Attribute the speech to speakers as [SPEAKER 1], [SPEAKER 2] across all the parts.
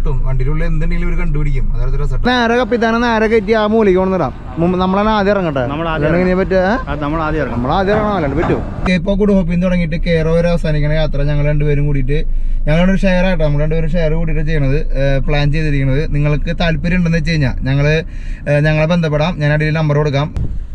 [SPEAKER 1] പൊട്ടും വണ്ടിയുടെ ഉള്ളിൽ എന്തുണ്ടെങ്കിലും ഇവർ കണ്ടുപിടിക്കും അതായത് രസം നേരെ കപ്പിത്താനെ നേരെ കയറ്റി ആ മൂലിക കൊണ്ടിടാം നമ്മളാണ് ആദ്യം ഇറങ്ങട്ടെ
[SPEAKER 2] നമ്മൾ ആദ്യം
[SPEAKER 1] അല്ലാണ്ട് ഇങ്ങനെ പറ്റുക
[SPEAKER 2] അത് നമ്മൾ ആദ്യം ഇറങ്ങണം
[SPEAKER 1] നമ്മൾ ആദ്യം ഇറങ്ങണം അല്ലാണ്ട് പറ്റും കേപ്പോ കൂടെ ഹോപ്പിൽ നിന്ന് തുടങ്ങിയിട്ട് കേരോ വരെ അവസാനിക്കുന്ന യാത്ര ഞങ്ങൾ രണ്ടുപേരും കൂടിയിട്ട് ഞങ്ങൾ ഒരു ഷെയർ ആയിട്ടോ നമ്മൾ രണ്ടുപേരും ഷെയർ കൂടിയിട്ട് ചെയ്യണത് പ്ലാൻ ചെയ്തിരിക്കുന്നത് നിങ്ങൾക്ക് താല്പര്യം ഉണ്ടെന്ന് വെച്ച് കഴിഞ്ഞാൽ ഞങ്ങൾ ഞങ്ങളെ ബന്ധപ്പെടാം ഞാൻ അടിയിൽ നമ്പർ കൊടുക്കാം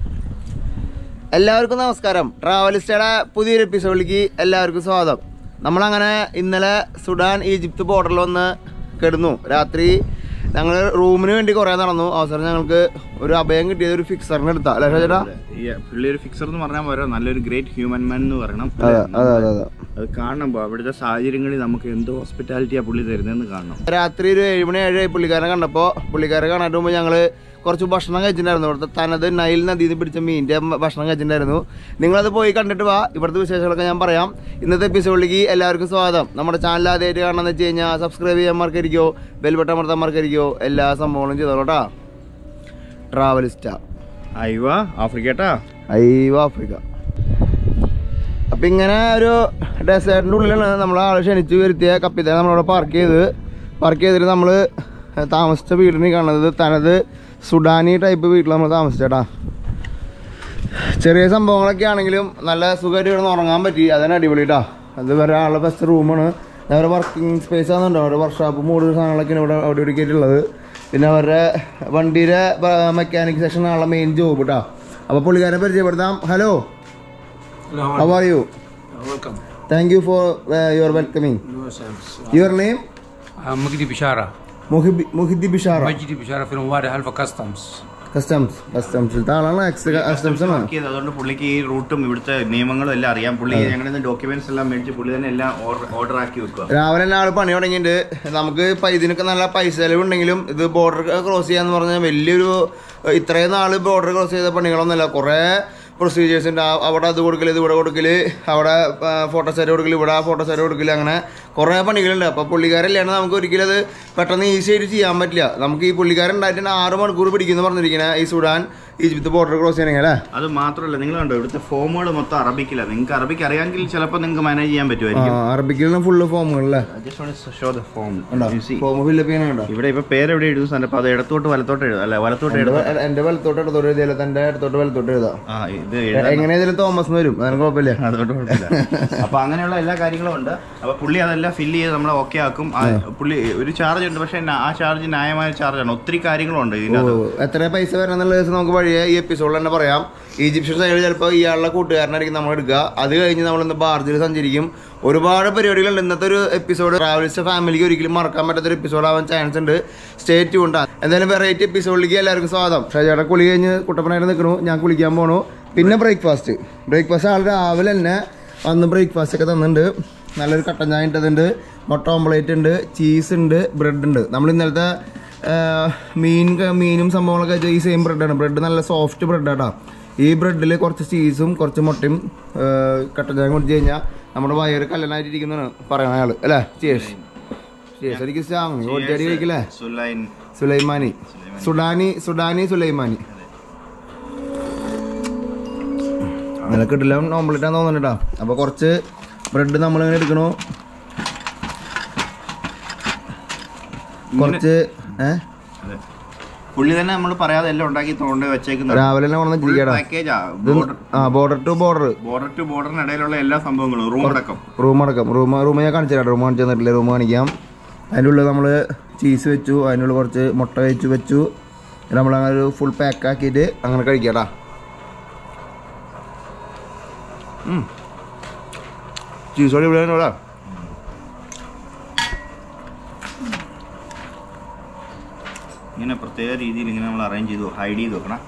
[SPEAKER 1] എല്ലാവർക്കും നമസ്കാരം ട്രാവലിസ്റ്റയുടെ പുതിയൊരു എപ്പിസോഡിലേക്ക് എല്ലാവർക്കും സ്വാഗതം നമ്മളങ്ങനെ ഇന്നലെ സുഡാൻ ഈജിപ്ത് ബോർഡറിൽ വന്ന് കിടന്നു രാത്രി ഞങ്ങൾ റൂമിന് വേണ്ടി കുറേ നടന്നു അവസരം ഞങ്ങൾക്ക് ഒരു അഭയം കിട്ടിയത് ഒരു ഫിക്സറിന് എടുത്താ അല്ലേ ചേട്ടാ
[SPEAKER 2] ഈ പുള്ളി ഒരു ഫിക്സർ എന്ന് പറഞ്ഞാൽ പോരാ നല്ലൊരു ഗ്രേറ്റ് ഹ്യൂമൻ മാൻ എന്ന് പറയണം
[SPEAKER 1] അതെ അതെ അതെ അതെ
[SPEAKER 2] അത് കാണുമ്പോൾ അവിടുത്തെ സാഹചര്യങ്ങളിൽ നമുക്ക് എന്ത് ഹോസ്പിറ്റാലിറ്റിയാ പുള്ളി തരുന്നതെന്ന് കാണണം
[SPEAKER 1] രാത്രി ഒരു ഏഴ് മണി ഏഴ് പുള്ളിക്കാരനെ കണ്ടപ്പോൾ പുള്ളിക്കാരെ കാണാൻ മുമ്പ് ഞങ്ങൾ കുറച്ച് ഭക്ഷണം കഴിച്ചിട്ടുണ്ടായിരുന്നു ഇവിടുത്തെ തനത് നൈൽ നദിയിൽ നിന്ന് പിടിച്ച മീനിൻ്റെ ഭക്ഷണം കഴിച്ചിട്ടുണ്ടായിരുന്നു നിങ്ങളത് പോയി കണ്ടിട്ട് വാ ഇവിടുത്തെ വിശേഷങ്ങളൊക്കെ ഞാൻ പറയാം ഇന്നത്തെ എപ്പിസോഡിലേക്ക് എല്ലാവർക്കും സ്വാഗതം നമ്മുടെ ചാനൽ ആദ്യമായിട്ട് കാണണമെന്ന് വെച്ച് കഴിഞ്ഞാൽ സബ്സ്ക്രൈബ് ചെയ്യാൻ മറക്കരിക്കോ ബെൽബട്ടൺ അമർത്താൻ മറക്കരിക്കോ എല്ലാ സംഭവങ്ങളും ചെയ്തോളൂട്ടാ ട്രാവലിസ്റ്റ
[SPEAKER 2] അയവ ആഫ്രിക്കേട്ടാ
[SPEAKER 1] അയ്യോ ആഫ്രിക്ക അപ്പം ഇങ്ങനെ ഒരു ഡെസേർട്ടിൻ്റെ ഉള്ളിലാണ് നമ്മൾ ആളെ ക്ഷണിച്ച് വരുത്തിയ കപ്പിത്താൻ നമ്മളവിടെ പാർക്ക് ചെയ്ത് പാർക്ക് ചെയ്തിട്ട് നമ്മൾ താമസിച്ച വീടിന് കാണുന്നത് തനത് സുഡാനി ടൈപ്പ് വീട്ടിൽ നമ്മൾ താമസിച്ചേട്ടാ ചെറിയ സംഭവങ്ങളൊക്കെ ആണെങ്കിലും നല്ല സുഖമായിട്ട് കിടന്ന് ഉറങ്ങാൻ പറ്റി അതാണ് അടിപൊളിട്ടാ അത് വേറെ ആളുടെ ബെസ്റ്റ് റൂമാണ് അവരുടെ വർക്കിംഗ് സ്പേസ് ആണെന്നുണ്ടോ അവരുടെ വർക്ക്ഷോപ്പ് മൂട് സാധനങ്ങളൊക്കെയാണ് ഇവിടെ അവിടെ ഇവിടെ കയറ്റിയുള്ളത് പിന്നെ അവരുടെ വണ്ടിയുടെ മെക്കാനിക് സെക്ഷൻ ആണുള്ള മെയിൻ ജോബ് കേട്ടോ അപ്പോൾ പുള്ളിക്കാരെ പരിചയപ്പെടുത്താം hello how are you
[SPEAKER 3] Welcome.
[SPEAKER 1] Thank you for your welcoming
[SPEAKER 3] No sense.
[SPEAKER 1] Your name
[SPEAKER 3] Uh, Magdi Bishara.
[SPEAKER 1] Muhiddi Bishara
[SPEAKER 3] Majdi Bishara from Wadi Halfa Customs.
[SPEAKER 1] Customs കസ്റ്റംസിലത്തെ ആളാണ് എക്സ് കസ്റ്റംസ് ആണ്
[SPEAKER 2] work ചെയ്ത് അതുകൊണ്ട് പുള്ളിക്ക് ഈ റൂട്ടും ഇവിടുത്തെ നിയമങ്ങളും എല്ലാം അറിയാം പുള്ളി ഞങ്ങളുടെ ഡോക്യുമെന്റ്സ് എല്ലാം മേടിച്ച് പുള്ളി തന്നെ എല്ലാം ഓർഡർ ആക്കി വെക്കുക
[SPEAKER 1] രാവിലെ തന്നെ ആള് പണി തുടങ്ങിയിട്ടുണ്ട് നമുക്ക് പ- ഇതിനൊക്കെ നല്ല പൈസ ചെലവുണ്ടെങ്കിലും ഇത് ബോർഡർ ക്രോസ് ചെയ്യാന്ന് പറഞ്ഞാൽ വലിയൊരു ഇത്രയും നാള് ബോർഡർ ക്രോസ് ചെയ്ത പണികളൊന്നുമല്ല കുറേ പ്രൊസീജിയേഴ്സ് ഉണ്ട് ആ- അവിടെ അത് കൊടുക്കല് ഇത് ഇവിടെ കൊടുക്കല് അവിടെ ഫോട്ടോ സെറ്റ് കൊടുക്കല് ഇവിടെ ഫോട്ടോ സെറ്റ് കൊടുക്കല് അങ്ങനെ കുറേ പണികളുണ്ട് അപ്പോൾ പുള്ളിക്കാരല്ലാണ്ട് നമുക്ക് ഒരിക്കലും അത് പെട്ടെന്ന് ഈസി ആയിട്ട് ചെയ്യാൻ പറ്റില്ല നമുക്ക് ഈ പുള്ളിക്കാരൻ ഉണ്ടായിട്ട് ആറ് മണിക്കൂർ പിടിക്കുന്നു പറഞ്ഞിരിക്കുന്നത് ഈ സുഡാൻ ഈജിപ്ത് ബോർഡർ ക്രോസ് ചെയ്യണമെങ്കിൽ അല്ലേ
[SPEAKER 2] അത് മാത്രമല്ല നിങ്ങൾ കണ്ടോ ഇവിടുത്തെ ഫോമുകൾ മൊത്തം അറബിക്കില്ല നിങ്ങൾക്ക് അറബിക്ക് അറിയാമെങ്കിൽ ചിലപ്പോൾ നിങ്ങൾക്ക് മാനേജ് ചെയ്യാൻ
[SPEAKER 1] ആ
[SPEAKER 2] പറ്റുമായിരിക്കും
[SPEAKER 1] അറബിക്കിലുള്ള ഫുള്ള് ഫോമുകളല്ലേ
[SPEAKER 2] show the form
[SPEAKER 1] form fill up ചെയ്യാനുണ്ടോ
[SPEAKER 2] ഇവിടെ ഇപ്പൊ പേര് എവിടെ എഴുതുന്ന സ്ഥലം അപ്പൊ അത് ഇടത്തോട്ട് വലത്തോട്ട് എഴുതാം അല്ല വലത്തോട്ട് എഴുതാം
[SPEAKER 1] എന്റെ- എന്റെ വലത്തോട്ട് ഇടത്തോട്ട് എഴുതിയാലോ തന്റെ ഇടത്തോട്ട് വലത്തോട്ട് എഴുതാം
[SPEAKER 2] ആ ഇത് എഴുതാം
[SPEAKER 1] എങ്ങനെയായാലും തോമസ് എന്ന് വരും അതിന് കുഴപ്പമില്ല
[SPEAKER 2] അതുകൊണ്ട് കുഴപ്പമില്ല അപ്പൊ അങ്ങനെയുള്ള എല്ലാ കാര്യങ്ങളും ഉണ്ട് അപ്പൊ പുള്ളി അതെല്ലാം ഫില്ല് ചെയ്ത് നമ്മളെ ഓക്കെ ആക്കും ആ, പുള്ളി ഒരു ചാർജ് ഉണ്ട് പക്ഷെ ആ ചാർജ് ന്യായമായ ചാർജാണ് ഒത്തിരി കാര്യങ്ങളുണ്ട് ഇതിനകത്ത്
[SPEAKER 1] ഓ, എത്ര പൈസ വരണം എന്നുള്ള ദിവസം നമുക്ക് വഴിയെ ഈ എപ്പിസോഡിൽ തന്നെ പറയാം ഈജിപ്ഷ്യൻ സൈഡിൽ ചിലപ്പോൾ ഇയാളുടെ കൂട്ടുകാരനായിരിക്കും നമ്മൾ എടുക്കുക അത് കഴിഞ്ഞ് നമ്മൾ ഇന്ന് ബാർജിൽ സഞ്ചരിക്കും ഒരുപാട് പരിപാടികളുണ്ട് ഇന്നത്തെ ഒരു എപ്പിസോഡ് ട്രാവലിസ്റ്റ് ഫാമിലിക്ക് ഒരിക്കലും മറക്കാൻ പറ്റാത്ത ഒരു എപ്പിസോഡ് ആവാൻ ചാൻസ് ഉണ്ട് സ്റ്റേറ്റ് ഉണ്ട് എന്തായാലും വെറൈറ്റി എപ്പിസോഡിലേക്ക് എല്ലാവർക്കും സ്വാഗതം ഷജയുടെ കുളി കഴിഞ്ഞ് കുട്ടപ്പനായിട്ട് നിൽക്കണു ഞാൻ കുളിക്കാൻ പോണു പിന്നെ ബ്രേക്ക്ഫാസ്റ്റ് ബ്രേക്ക്ഫാസ്റ്റ് ആൾ രാവിലെ തന്നെ വന്ന് ബ്രേക്ക്ഫാസ്റ്റ് ഒക്കെ തന്നിട്ടുണ്ട് നല്ലൊരു കട്ടൻ ചായ ഇട്ടതുണ്ട് മുട്ട ഓംപ്ലേറ്റ് ഉണ്ട് ചീസ് ഉണ്ട് ബ്രെഡ് ഉണ്ട് നമ്മൾ ഇന്നലത്തെ ആ, മീൻ ക- മീനും സംഭവങ്ങളൊക്കെ വെച്ചാൽ ഈ സെയിം ബ്രെഡാണ് ബ്രെഡ് നല്ല സോഫ്റ്റ് ബ്രെഡാട്ടോ ഈ ബ്രെഡിൽ കുറച്ച് ചീസും കുറച്ച് മുട്ടയും ആ, കട്ടൻ ചായ കുടിച്ച് കഴിഞ്ഞാൽ നമ്മുടെ വയറ് കല്ലനായിട്ടിരിക്കുന്നതാണ് പറയണ അയാൾ അല്ലേ ചേസ് ചേസ് എനിക്ക് സ്റ്റാങ് ഓടിച്ചാടി കഴിക്കില്ലേ
[SPEAKER 2] സുലൈൻ
[SPEAKER 1] സുലൈമാനി സുഡാനി സുഡാനി സുലൈമാനി നല്ല കിട്ടില്ല ഓംപ്ലേറ്റാന്ന് തോന്നുന്നുണ്ടാ അപ്പോൾ കുറച്ച് ബ്രെഡ് നമ്മളിങ്ങനെ എടുക്കണു കുറച്ച് ഏഹ്
[SPEAKER 2] അതെ. പുള്ളി തന്നെ നമ്മൾ പറയാതെ എല്ലാം ഉണ്ടാക്കി തോണ്ട് വെച്ചേക്കുന്നത്
[SPEAKER 1] രാവിലെ തന്നെ കൊണ്ടുവന്ന് ചിരിക്കടാ
[SPEAKER 2] പാക്കേജാ
[SPEAKER 1] ഇത് ആ border to border
[SPEAKER 2] border to ബോർഡറിനിടയിലുള്ള എല്ലാ സംഭവങ്ങളും റൂം അടക്കം
[SPEAKER 1] റൂം അടക്കം റൂം റൂം ഞാൻ കാണിച്ചു തരാം റൂം കാണിച്ചു തന്നിട്ടില്ല റൂം കാണിക്കാം അതിൻ്റെ ഉള്ളിൽ നമ്മൾ ചീസ് വെച്ചു അതിൻ്റെ ഉള്ളിൽ കുറച്ച് മുട്ട വെച്ച് വെച്ചു നമ്മൾ അങ്ങനെ ഒരു ഫുൾ പാക്ക് ആക്കിയിട്ട് അങ്ങനെ കഴിക്കാട്ടാ ചീസോടെ ഇവിടെ ഇവിടെ
[SPEAKER 2] ഇങ്ങനെ പ്രത്യേക രീതിയിൽ ഇങ്ങനെ നമ്മൾ അറേഞ്ച് ചെയ്തു ഹൈഡ് ചെയ്ത് വെക്കണം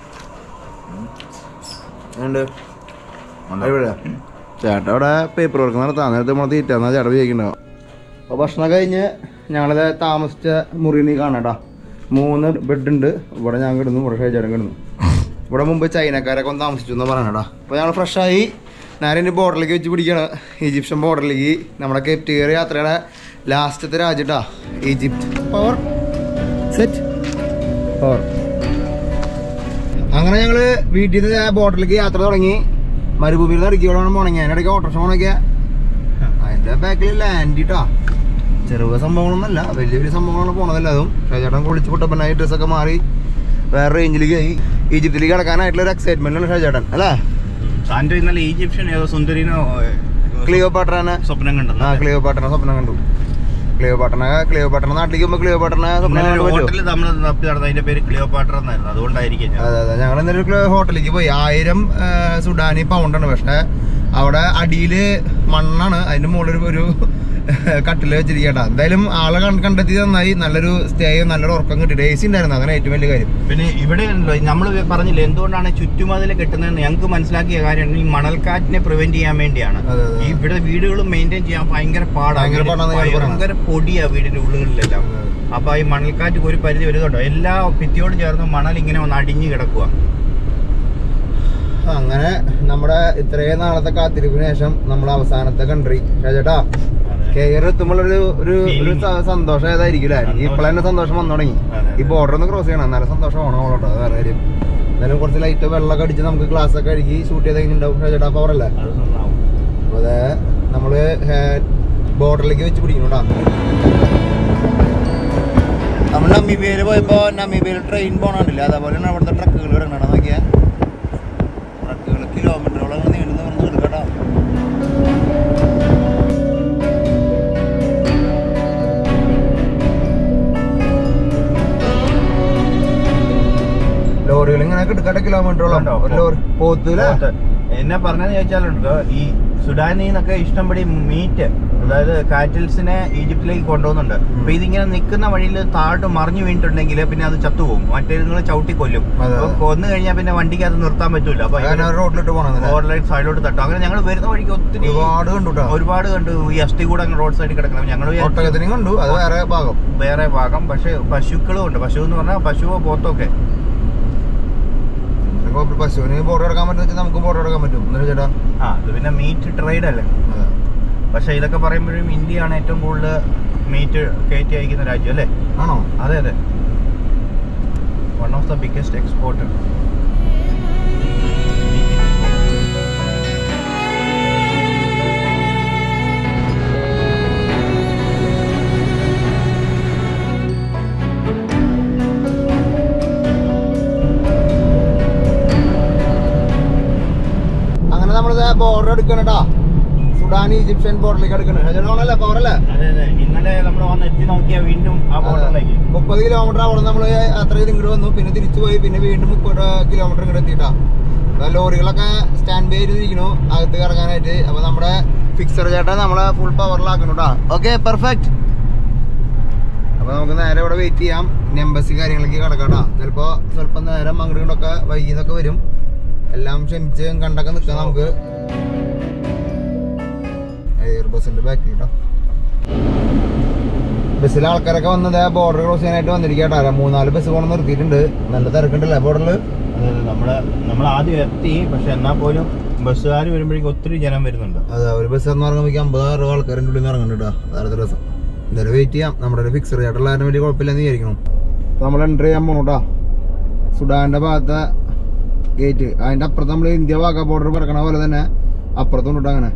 [SPEAKER 1] ഉണ്ട് ഇവിടെ ചേട്ടാ അവിടെ പേപ്പർ വർക്ക് നടത്താം നേരത്തെ നമ്മൾ തീറ്റ എന്നാൽ ചേട്ടാ വിചാരിക്കണ്ടാവും അപ്പോൾ ഭക്ഷണം കഴിഞ്ഞ് ഞങ്ങളത് താമസിച്ച മുറി നീ കാണാട്ടാ മൂന്ന് ബെഡ് ഉണ്ട് ഇവിടെ ഞാൻ കിടന്നു ഇവിടെ ഷേജാടൻ കിടന്നു ഇവിടെ മുമ്പ് ചൈനക്കാരൊക്കെ ഒന്ന് താമസിച്ചു എന്ന് പറയണടാ അപ്പോൾ ഞങ്ങൾ ഫ്രഷായി നേരെ ഇനി ബോർഡറിലേക്ക് വെച്ച് പിടിക്കുകയാണ് ഈജിപ്ഷ്യൻ ബോർഡറിലേക്ക് നമ്മുടെ കെപ്റ്റിയർ യാത്രയുടെ ലാസ്റ്റത്തെ രാജ്യട്ടാ ഈജിപ്റ്റ് പവർ സെറ്റ് പവർ അങ്ങനെ ഞങ്ങള് വീട്ടിൽ നിന്ന് ബോട്ടിലേക്ക് യാത്ര തുടങ്ങി മരുഭൂമിയിൽ നിന്ന് ഇറക്കിയോടാണ് പോണെങ്കിൽ അതിനിടയ്ക്ക് ഓട്ടോറിക്ഷ പോണൊക്കെ അതിന്റെ ബാക്കിൽ ലാൻഡിട്ടാ ചെറുവ സംഭവങ്ങളൊന്നല്ല വലിയ വലിയ സംഭവങ്ങളാണ് പോണതല്ല അതും ഷാജേട്ടൻ കുളിച്ച് പൊട്ടപ്പനായി ഡ്രസ്സൊക്കെ മാറി വേറെ റേഞ്ചിലേക്ക് ആയി ഈജിപ്തിലേക്ക് കിടക്കാനായിട്ടുള്ള ഒരു എക്സൈറ്റ്മെന്റ് ഷാജേട്ടൻ അല്ലേ
[SPEAKER 2] സാൻഡോ ഇന്നലെ ഈജിപ്ഷ്യൻ ഏതോ സുന്ദരിനോ ഏ,
[SPEAKER 1] ക്ലിയോ പാട്ടനെ
[SPEAKER 2] സ്വപ്നം
[SPEAKER 1] ആ
[SPEAKER 2] കണ്ടെന്ന്
[SPEAKER 1] ക്ലിയോ പാട്ടനെ സ്വപ്നം കണ്ടു ക്ലിയോ പാട്ടനെ ക്ലിയോ പാട്ടനെ നാട്ടിലേക്ക് പോകുമ്പോൾ ക്ലിയോ പാട്ടനെ സ്വപ്നം കാണാൻ പറ്റുമോ
[SPEAKER 2] ഹോട്ടലിൽ നമ്മൾ തപ്പി നടന്ന അതിന്റെ പേര് ക്ലിയോപാട്ര എന്നായിരുന്നു അതുകൊണ്ടായിരിക്കും ഞാൻ
[SPEAKER 1] അതെ അതെ ഞങ്ങൾ ഇന്നലെ ഒരു ഹോട്ടലിലേക്ക് പോയി ആയിരം ആ, സുഡാനി പൗണ്ടാണ് പക്ഷെ അവിടെ അടിയില് മണ്ണാണ് അതിന്റെ മുകളിൽ ഒരു- ഒരു കട്ടില് വെച്ചിരിക്കട്ടാ എന്തായാലും ആളെ കണ്ട- കണ്ടെത്തി നന്നായി നല്ലൊരു സ്റ്റേയും നല്ലൊരു ഉറക്കം കിട്ടിയിട്ട് എ സി ഉണ്ടായിരുന്നു അങ്ങനെ ഏറ്റവും വലിയ കാര്യം
[SPEAKER 2] പിന്നെ ഇവിടെ നമ്മൾ പറഞ്ഞില്ല എന്തുകൊണ്ടാണ് ചുറ്റുമതിൽ കെട്ടുന്നതെന്ന് ഞങ്ങൾക്ക് മനസ്സിലാക്കിയ കാര്യം ഈ മണൽക്കാറ്റിനെ പ്രിവെന്റ് ചെയ്യാൻ വേണ്ടിയാണ്
[SPEAKER 1] അതെ, അതെ.
[SPEAKER 2] ഈ ഇവിടെ വീടുകൾ മെയിൻറ്റെയിൻ ചെയ്യാൻ ഭയങ്കര പാടാണ്
[SPEAKER 1] ഭയങ്കര പാടാണെന്ന് ഞാൻ പറയണത്.
[SPEAKER 2] ഭയങ്കര പൊടിയാ വീടിന്റെ ഉള്ളുകളിലെല്ലാം അപ്പൊ ഈ മണൽക്കാറ്റ് ഒരു പരിധി വരുന്നുണ്ടോ എല്ലാ ഭിത്തിയോട് ചേർന്ന് മണൽ ഇങ്ങനെ ഒന്ന് അടിഞ്ഞു കിടക്കുക
[SPEAKER 1] അങ്ങനെ നമ്മുടെ ഇത്രയും നാളത്തെ കാത്തിരിപ്പിന് ശേഷം നമ്മുടെ അവസാനത്തെ കൺട്രി ചേട്ടാ കെയർ എത്തുമ്പോൾ ഒരു ഒരു ഒരു സ- സന്തോഷം ഏതായിരിക്കും അല്ലേ ഇപ്പോൾ തന്നെ സന്തോഷം വന്നു തുടങ്ങി
[SPEAKER 2] അതെ,
[SPEAKER 1] ഈ ബോർഡർ ഒന്ന് ക്രോസ് ചെയ്യണം എന്നാലും സന്തോഷം ഓണം ഓളോട്ടോ അത് വേറെ കാര്യം എന്നാലും കുറച്ച് ലൈറ്റ് വെള്ളമൊക്കെ അടിച്ച് നമുക്ക് ഗ്ലാസ് ഒക്കെ കഴുകി ഷൂട്ട് ചെയ്തെങ്കിലുണ്ടാവും ചേട്ടാ പവർ അല്ലേ
[SPEAKER 2] അത് നന്നാവും
[SPEAKER 1] അപ്പോൾ അതെ നമ്മള് ബോർഡറിലേക്ക് വെച്ച് പിടിക്കണോട്ടാ നമ്മൾ നമീബിയയിൽ പോയപ്പോൾ നമീബിയയിൽ ട്രെയിൻ പോകണമില്ല അതേപോലെയാണ് അവിടുത്തെ ട്രക്കുകൾ കിടക്കണം നോക്കിയാൽ ട്രക്കുകൾ കിലോമീറ്ററോളം നീണ്ടു നിവർന്ന് കിടക്കട്ടോ ലോറികൾ ഇങ്ങനെ കിടക്കട്ടെ കിലോമീറ്ററോളം
[SPEAKER 2] ഉണ്ടോ?
[SPEAKER 1] ഒരു ലോറി പോത്തൂല
[SPEAKER 2] പോത്ത്. എന്നെ പറഞ്ഞതെന്ന് ചോദിച്ചാലുണ്ടോ ഈ സുഡാനിൽ നിന്നൊക്കെ ഇഷ്ടംപടി മീറ്റ് അതായത് കാറ്റിൽസിനെ ഈജിപ്തിലേക്ക് കൊണ്ടുപോകുന്നുണ്ട് അപ്പൊ ഇതിങ്ങനെ നിൽക്കുന്ന വഴിയിൽ താഴോട്ട് മറിഞ്ഞു വീണിട്ടുണ്ടെങ്കിൽ പിന്നെ അത് ചത്തുപോകും മറ്റേ നിങ്ങൾ ചവിട്ടി കൊല്ലും
[SPEAKER 1] അതെ,
[SPEAKER 2] അപ്പൊ
[SPEAKER 1] അതെ.
[SPEAKER 2] കൊന്നു കഴിഞ്ഞാൽ പിന്നെ വണ്ടിക്ക് അത് നിർത്താൻ പറ്റൂല അപ്പൊ
[SPEAKER 1] അങ്ങനെ ഒരു റോഡിലിട്ട് പോകണമെന്നില്ല
[SPEAKER 2] ഓവർലൈൻ സൈഡിലോട്ട് തട്ടും അങ്ങനെ ഞങ്ങൾ വരുന്ന വഴിക്ക് ഒത്തിരി
[SPEAKER 1] ഒരുപാട് കണ്ടു കേട്ടോ
[SPEAKER 2] ഒരുപാട് കണ്ടു ഈ അസ്ഥി കൂടെ റോഡ് സൈഡിൽ കിടക്കണം ഞങ്ങൾ
[SPEAKER 1] ഒട്ടകത്തിനും കണ്ടു അത് വേറെ ഭാഗം
[SPEAKER 2] വേറെ ഭാഗം പക്ഷെ പശുക്കളും ഉണ്ട് പശു എന്ന് പറഞ്ഞാൽ പശുവോ പോത്തൊക്കെ
[SPEAKER 1] ഇപ്പൊ പശുവിന് ബോർഡർ എടുക്കാൻ പറ്റുന്ന വെച്ചാൽ നമുക്ക് ബോർഡർ എടുക്കാൻ പറ്റും എന്താ ചേട്ടാ
[SPEAKER 2] ആ അത് പിന്നെ മീറ്റ് ട്രേഡ് അല്ലേ
[SPEAKER 1] അതെ.
[SPEAKER 2] പക്ഷെ ഇതൊക്കെ പറയുമ്പോഴും ഇന്ത്യയാണ് ഏറ്റവും കൂടുതൽ മീറ്റ് കയറ്റി അയക്കുന്ന രാജ്യം അല്ലേ
[SPEAKER 1] ആണോ
[SPEAKER 2] അതെ അതെ one of the biggest exporter
[SPEAKER 1] അങ്ങനെ നമ്മളിത് ബോർഡർ എടുക്കണട്ടാ സുഡാൻ ഈജിപ്ഷ്യൻ ബോർഡറിലേക്ക് എടുക്കണേ ചേട്ടാണല്ലേ പവറല്ലേ
[SPEAKER 2] അതെ അതെ ഇന്നലെ നമ്മൾ വന്ന് എത്തി നോക്കിയാൽ വീണ്ടും ആ ബോർഡറിലേക്ക്
[SPEAKER 1] മുപ്പത് കിലോമീറ്റർ അവിടെ നമ്മൾ യാത്ര ചെയ്ത് ഇങ്ങോട്ട് വന്നു പിന്നെ തിരിച്ചു പോയി പിന്നെ വീണ്ടും മുപ്പത് കിലോമീറ്റർ ഇങ്ങോട്ട് എത്തിയിട്ടാ അപ്പൊ ലോറികളൊക്കെ സ്റ്റാൻഡ് ബൈ ചെയ്തിരിക്കണു അകത്ത് ഇറങ്ങാനായിട്ട് അപ്പൊ നമ്മുടെ ഫിക്സർ ചേട്ടൻ നമ്മളെ ഫുൾ പവറിലാക്കണം കേട്ടോ ഓക്കെ പെർഫെക്റ്റ് അപ്പൊ നമുക്ക് നേരെ ഇവിടെ വെയിറ്റ് ചെയ്യാം ഇനി എംബസി കാര്യങ്ങളിലേക്ക് കിടക്കാട്ടാ ചിലപ്പോ സ്വല്പം നേരം അങ്ങോട്ടും ഇങ്ങോട്ടൊക്കെ വൈകിന്നൊക്കെ വരും എല്ലാം ക്ഷമിച്ച് കണ്ടൊക്കെ നിൽക്കാം നമുക്ക് എയർ ബസിന്റെ ബാക്കിൽ കേട്ടോ ബസ്സിലെ ആൾക്കാരൊക്കെ വന്നത് ബോർഡർ ക്രോസ് ചെയ്യാനായിട്ട് വന്നിരിക്കട്ടെ മൂന്നാല് ബസ് കൊണ്ട് നിർത്തിയിട്ടുണ്ട് നല്ല തിരക്കുണ്ടല്ലേ ബോർഡറിൽ
[SPEAKER 2] അതെ അതെ നമ്മള് നമ്മൾ ആദ്യം എത്തി പക്ഷെ എന്നാൽ പോലും ബസ്സുകാർ വരുമ്പോഴേക്കും ഒത്തിരി ജനം വരുന്നുണ്ട്
[SPEAKER 1] അതെ ഒരു ബസ് എന്ന് പറയുമ്പോൾ അമ്പത് അറുപത് ആൾക്കാരുടെ ഉള്ളിൽ നിന്ന് ഇറങ്ങുന്നുണ്ട് കേട്ടോ അതായത് രസം എന്തായാലും വെയിറ്റ് ചെയ്യാം നമ്മുടെ ഒരു ഫിക്സർ ചേട്ടുള്ള കാരണം വലിയ കുഴപ്പമില്ലെന്ന് വിചാരിക്കണം നമ്മൾ എൻ്റർ ചെയ്യാൻ പോണു കേട്ടോ സുഡാന്റെ ഭാഗത്തെ ഗേറ്റ് അതിന്റെ അപ്പുറത്ത് നമ്മൾ ഇന്ത്യ വാഗ ബോർഡർ കിടക്കണ പോലെ തന്നെ അപ്പുറത്തും ഉണ്ട് അങ്ങനെ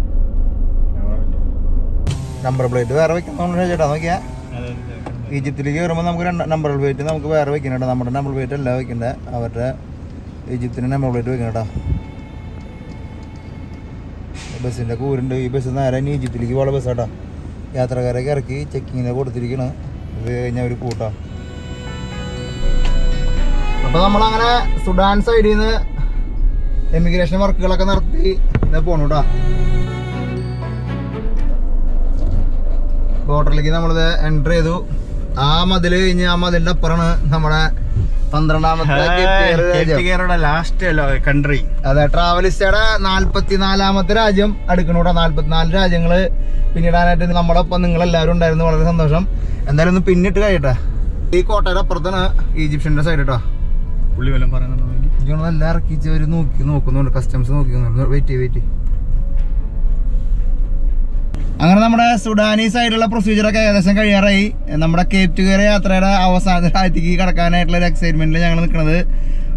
[SPEAKER 1] നമ്പർ പ്ലേറ്റ് വേറെ വെക്കുന്ന ചേട്ടാ നോക്കിയാ ഈജിപ്തിലേക്ക് കയറുമ്പോൾ നമുക്ക് രണ്ട് നമ്പർ പ്ലേറ്റ് നമുക്ക് വേറെ വെക്കണം നമ്മുടെ നമ്പർ പ്ലേറ്റ് അല്ല വെക്കണ്ടേ അവരുടെ ഈജിപ്തിന് നമ്പർ പ്ലേറ്റ് വെക്കണം കേട്ടോ ബസ്സിൻ്റെ കൂരുണ്ട് ഈ ബസ് നേരെ ഇനി ഈജിപ്തിലേക്ക് പോകാനുള്ള ബസ്സാട്ടാ യാത്രക്കാരൊക്കെ ഇറക്കി ചെക്കിങ്ങിന് കൊടുത്തിരിക്കണം ഇത് കഴിഞ്ഞാൽ ഒരു കൂട്ടാ അപ്പോൾ നമ്മളങ്ങനെ സുഡാൻ സൈഡിൽ നിന്ന് എമിഗ്രേഷൻ വർക്കുകളൊക്കെ നടത്തി ഇതാ പോണു കേട്ടോ ബോർഡറിലേക്ക് നമ്മളിത് എൻ്റർ ചെയ്തു ആ മതിൽ കഴിഞ്ഞ് ആ മതിലിന്റെ അപ്പുറമാണ് നമ്മുടെ പന്ത്രണ്ടാമത്തെ ഗെറ്റ് രാജ്യം
[SPEAKER 2] ലാസ്റ്റ് കൺട്രി
[SPEAKER 1] അതെ ട്രാവലിസ്റ്റയുടെ നാല്പത്തിനാലാമത്തെ രാജ്യം അടുക്കണൂടെ നാല്പത്തിനാല് രാജ്യങ്ങള് പിന്നിടാനായിട്ട് നമ്മുടെ ഒപ്പം നിങ്ങളെല്ലാവരും ഉണ്ടായിരുന്നു വളരെ സന്തോഷം എന്തായാലും ഒന്ന് പിന്നിട്ട് കഴിയട്ടെ ഈ കോട്ടയുടെ അപ്പുറത്താണ് ഈജിപ്ഷ്യന്റെ സൈഡ് കേട്ടോ
[SPEAKER 2] പുള്ളി വല്ലതും പറയുന്നുണ്ടോ
[SPEAKER 1] എനിക്ക് എല്ലാം ഇറക്കിച്ച് അവർ നോക്കി നോക്കുന്നുണ്ട് കസ്റ്റംസ് നോക്കി വെയിറ്റ് വെയിറ്റ് അങ്ങനെ നമ്മുടെ സുഡാനി സൈഡിലുള്ള പ്രൊസീജിയറൊക്കെ ഏകദേശം കഴിയാറായി നമ്മുടെ കേപ്പ് ടു കയറി യാത്രയുടെ അവസാന രാജ്യത്തേക്ക് കടക്കാനായിട്ടുള്ള ഒരു എക്സൈറ്റ്മെന്റിൽ ഞങ്ങൾ നിൽക്കുന്നത്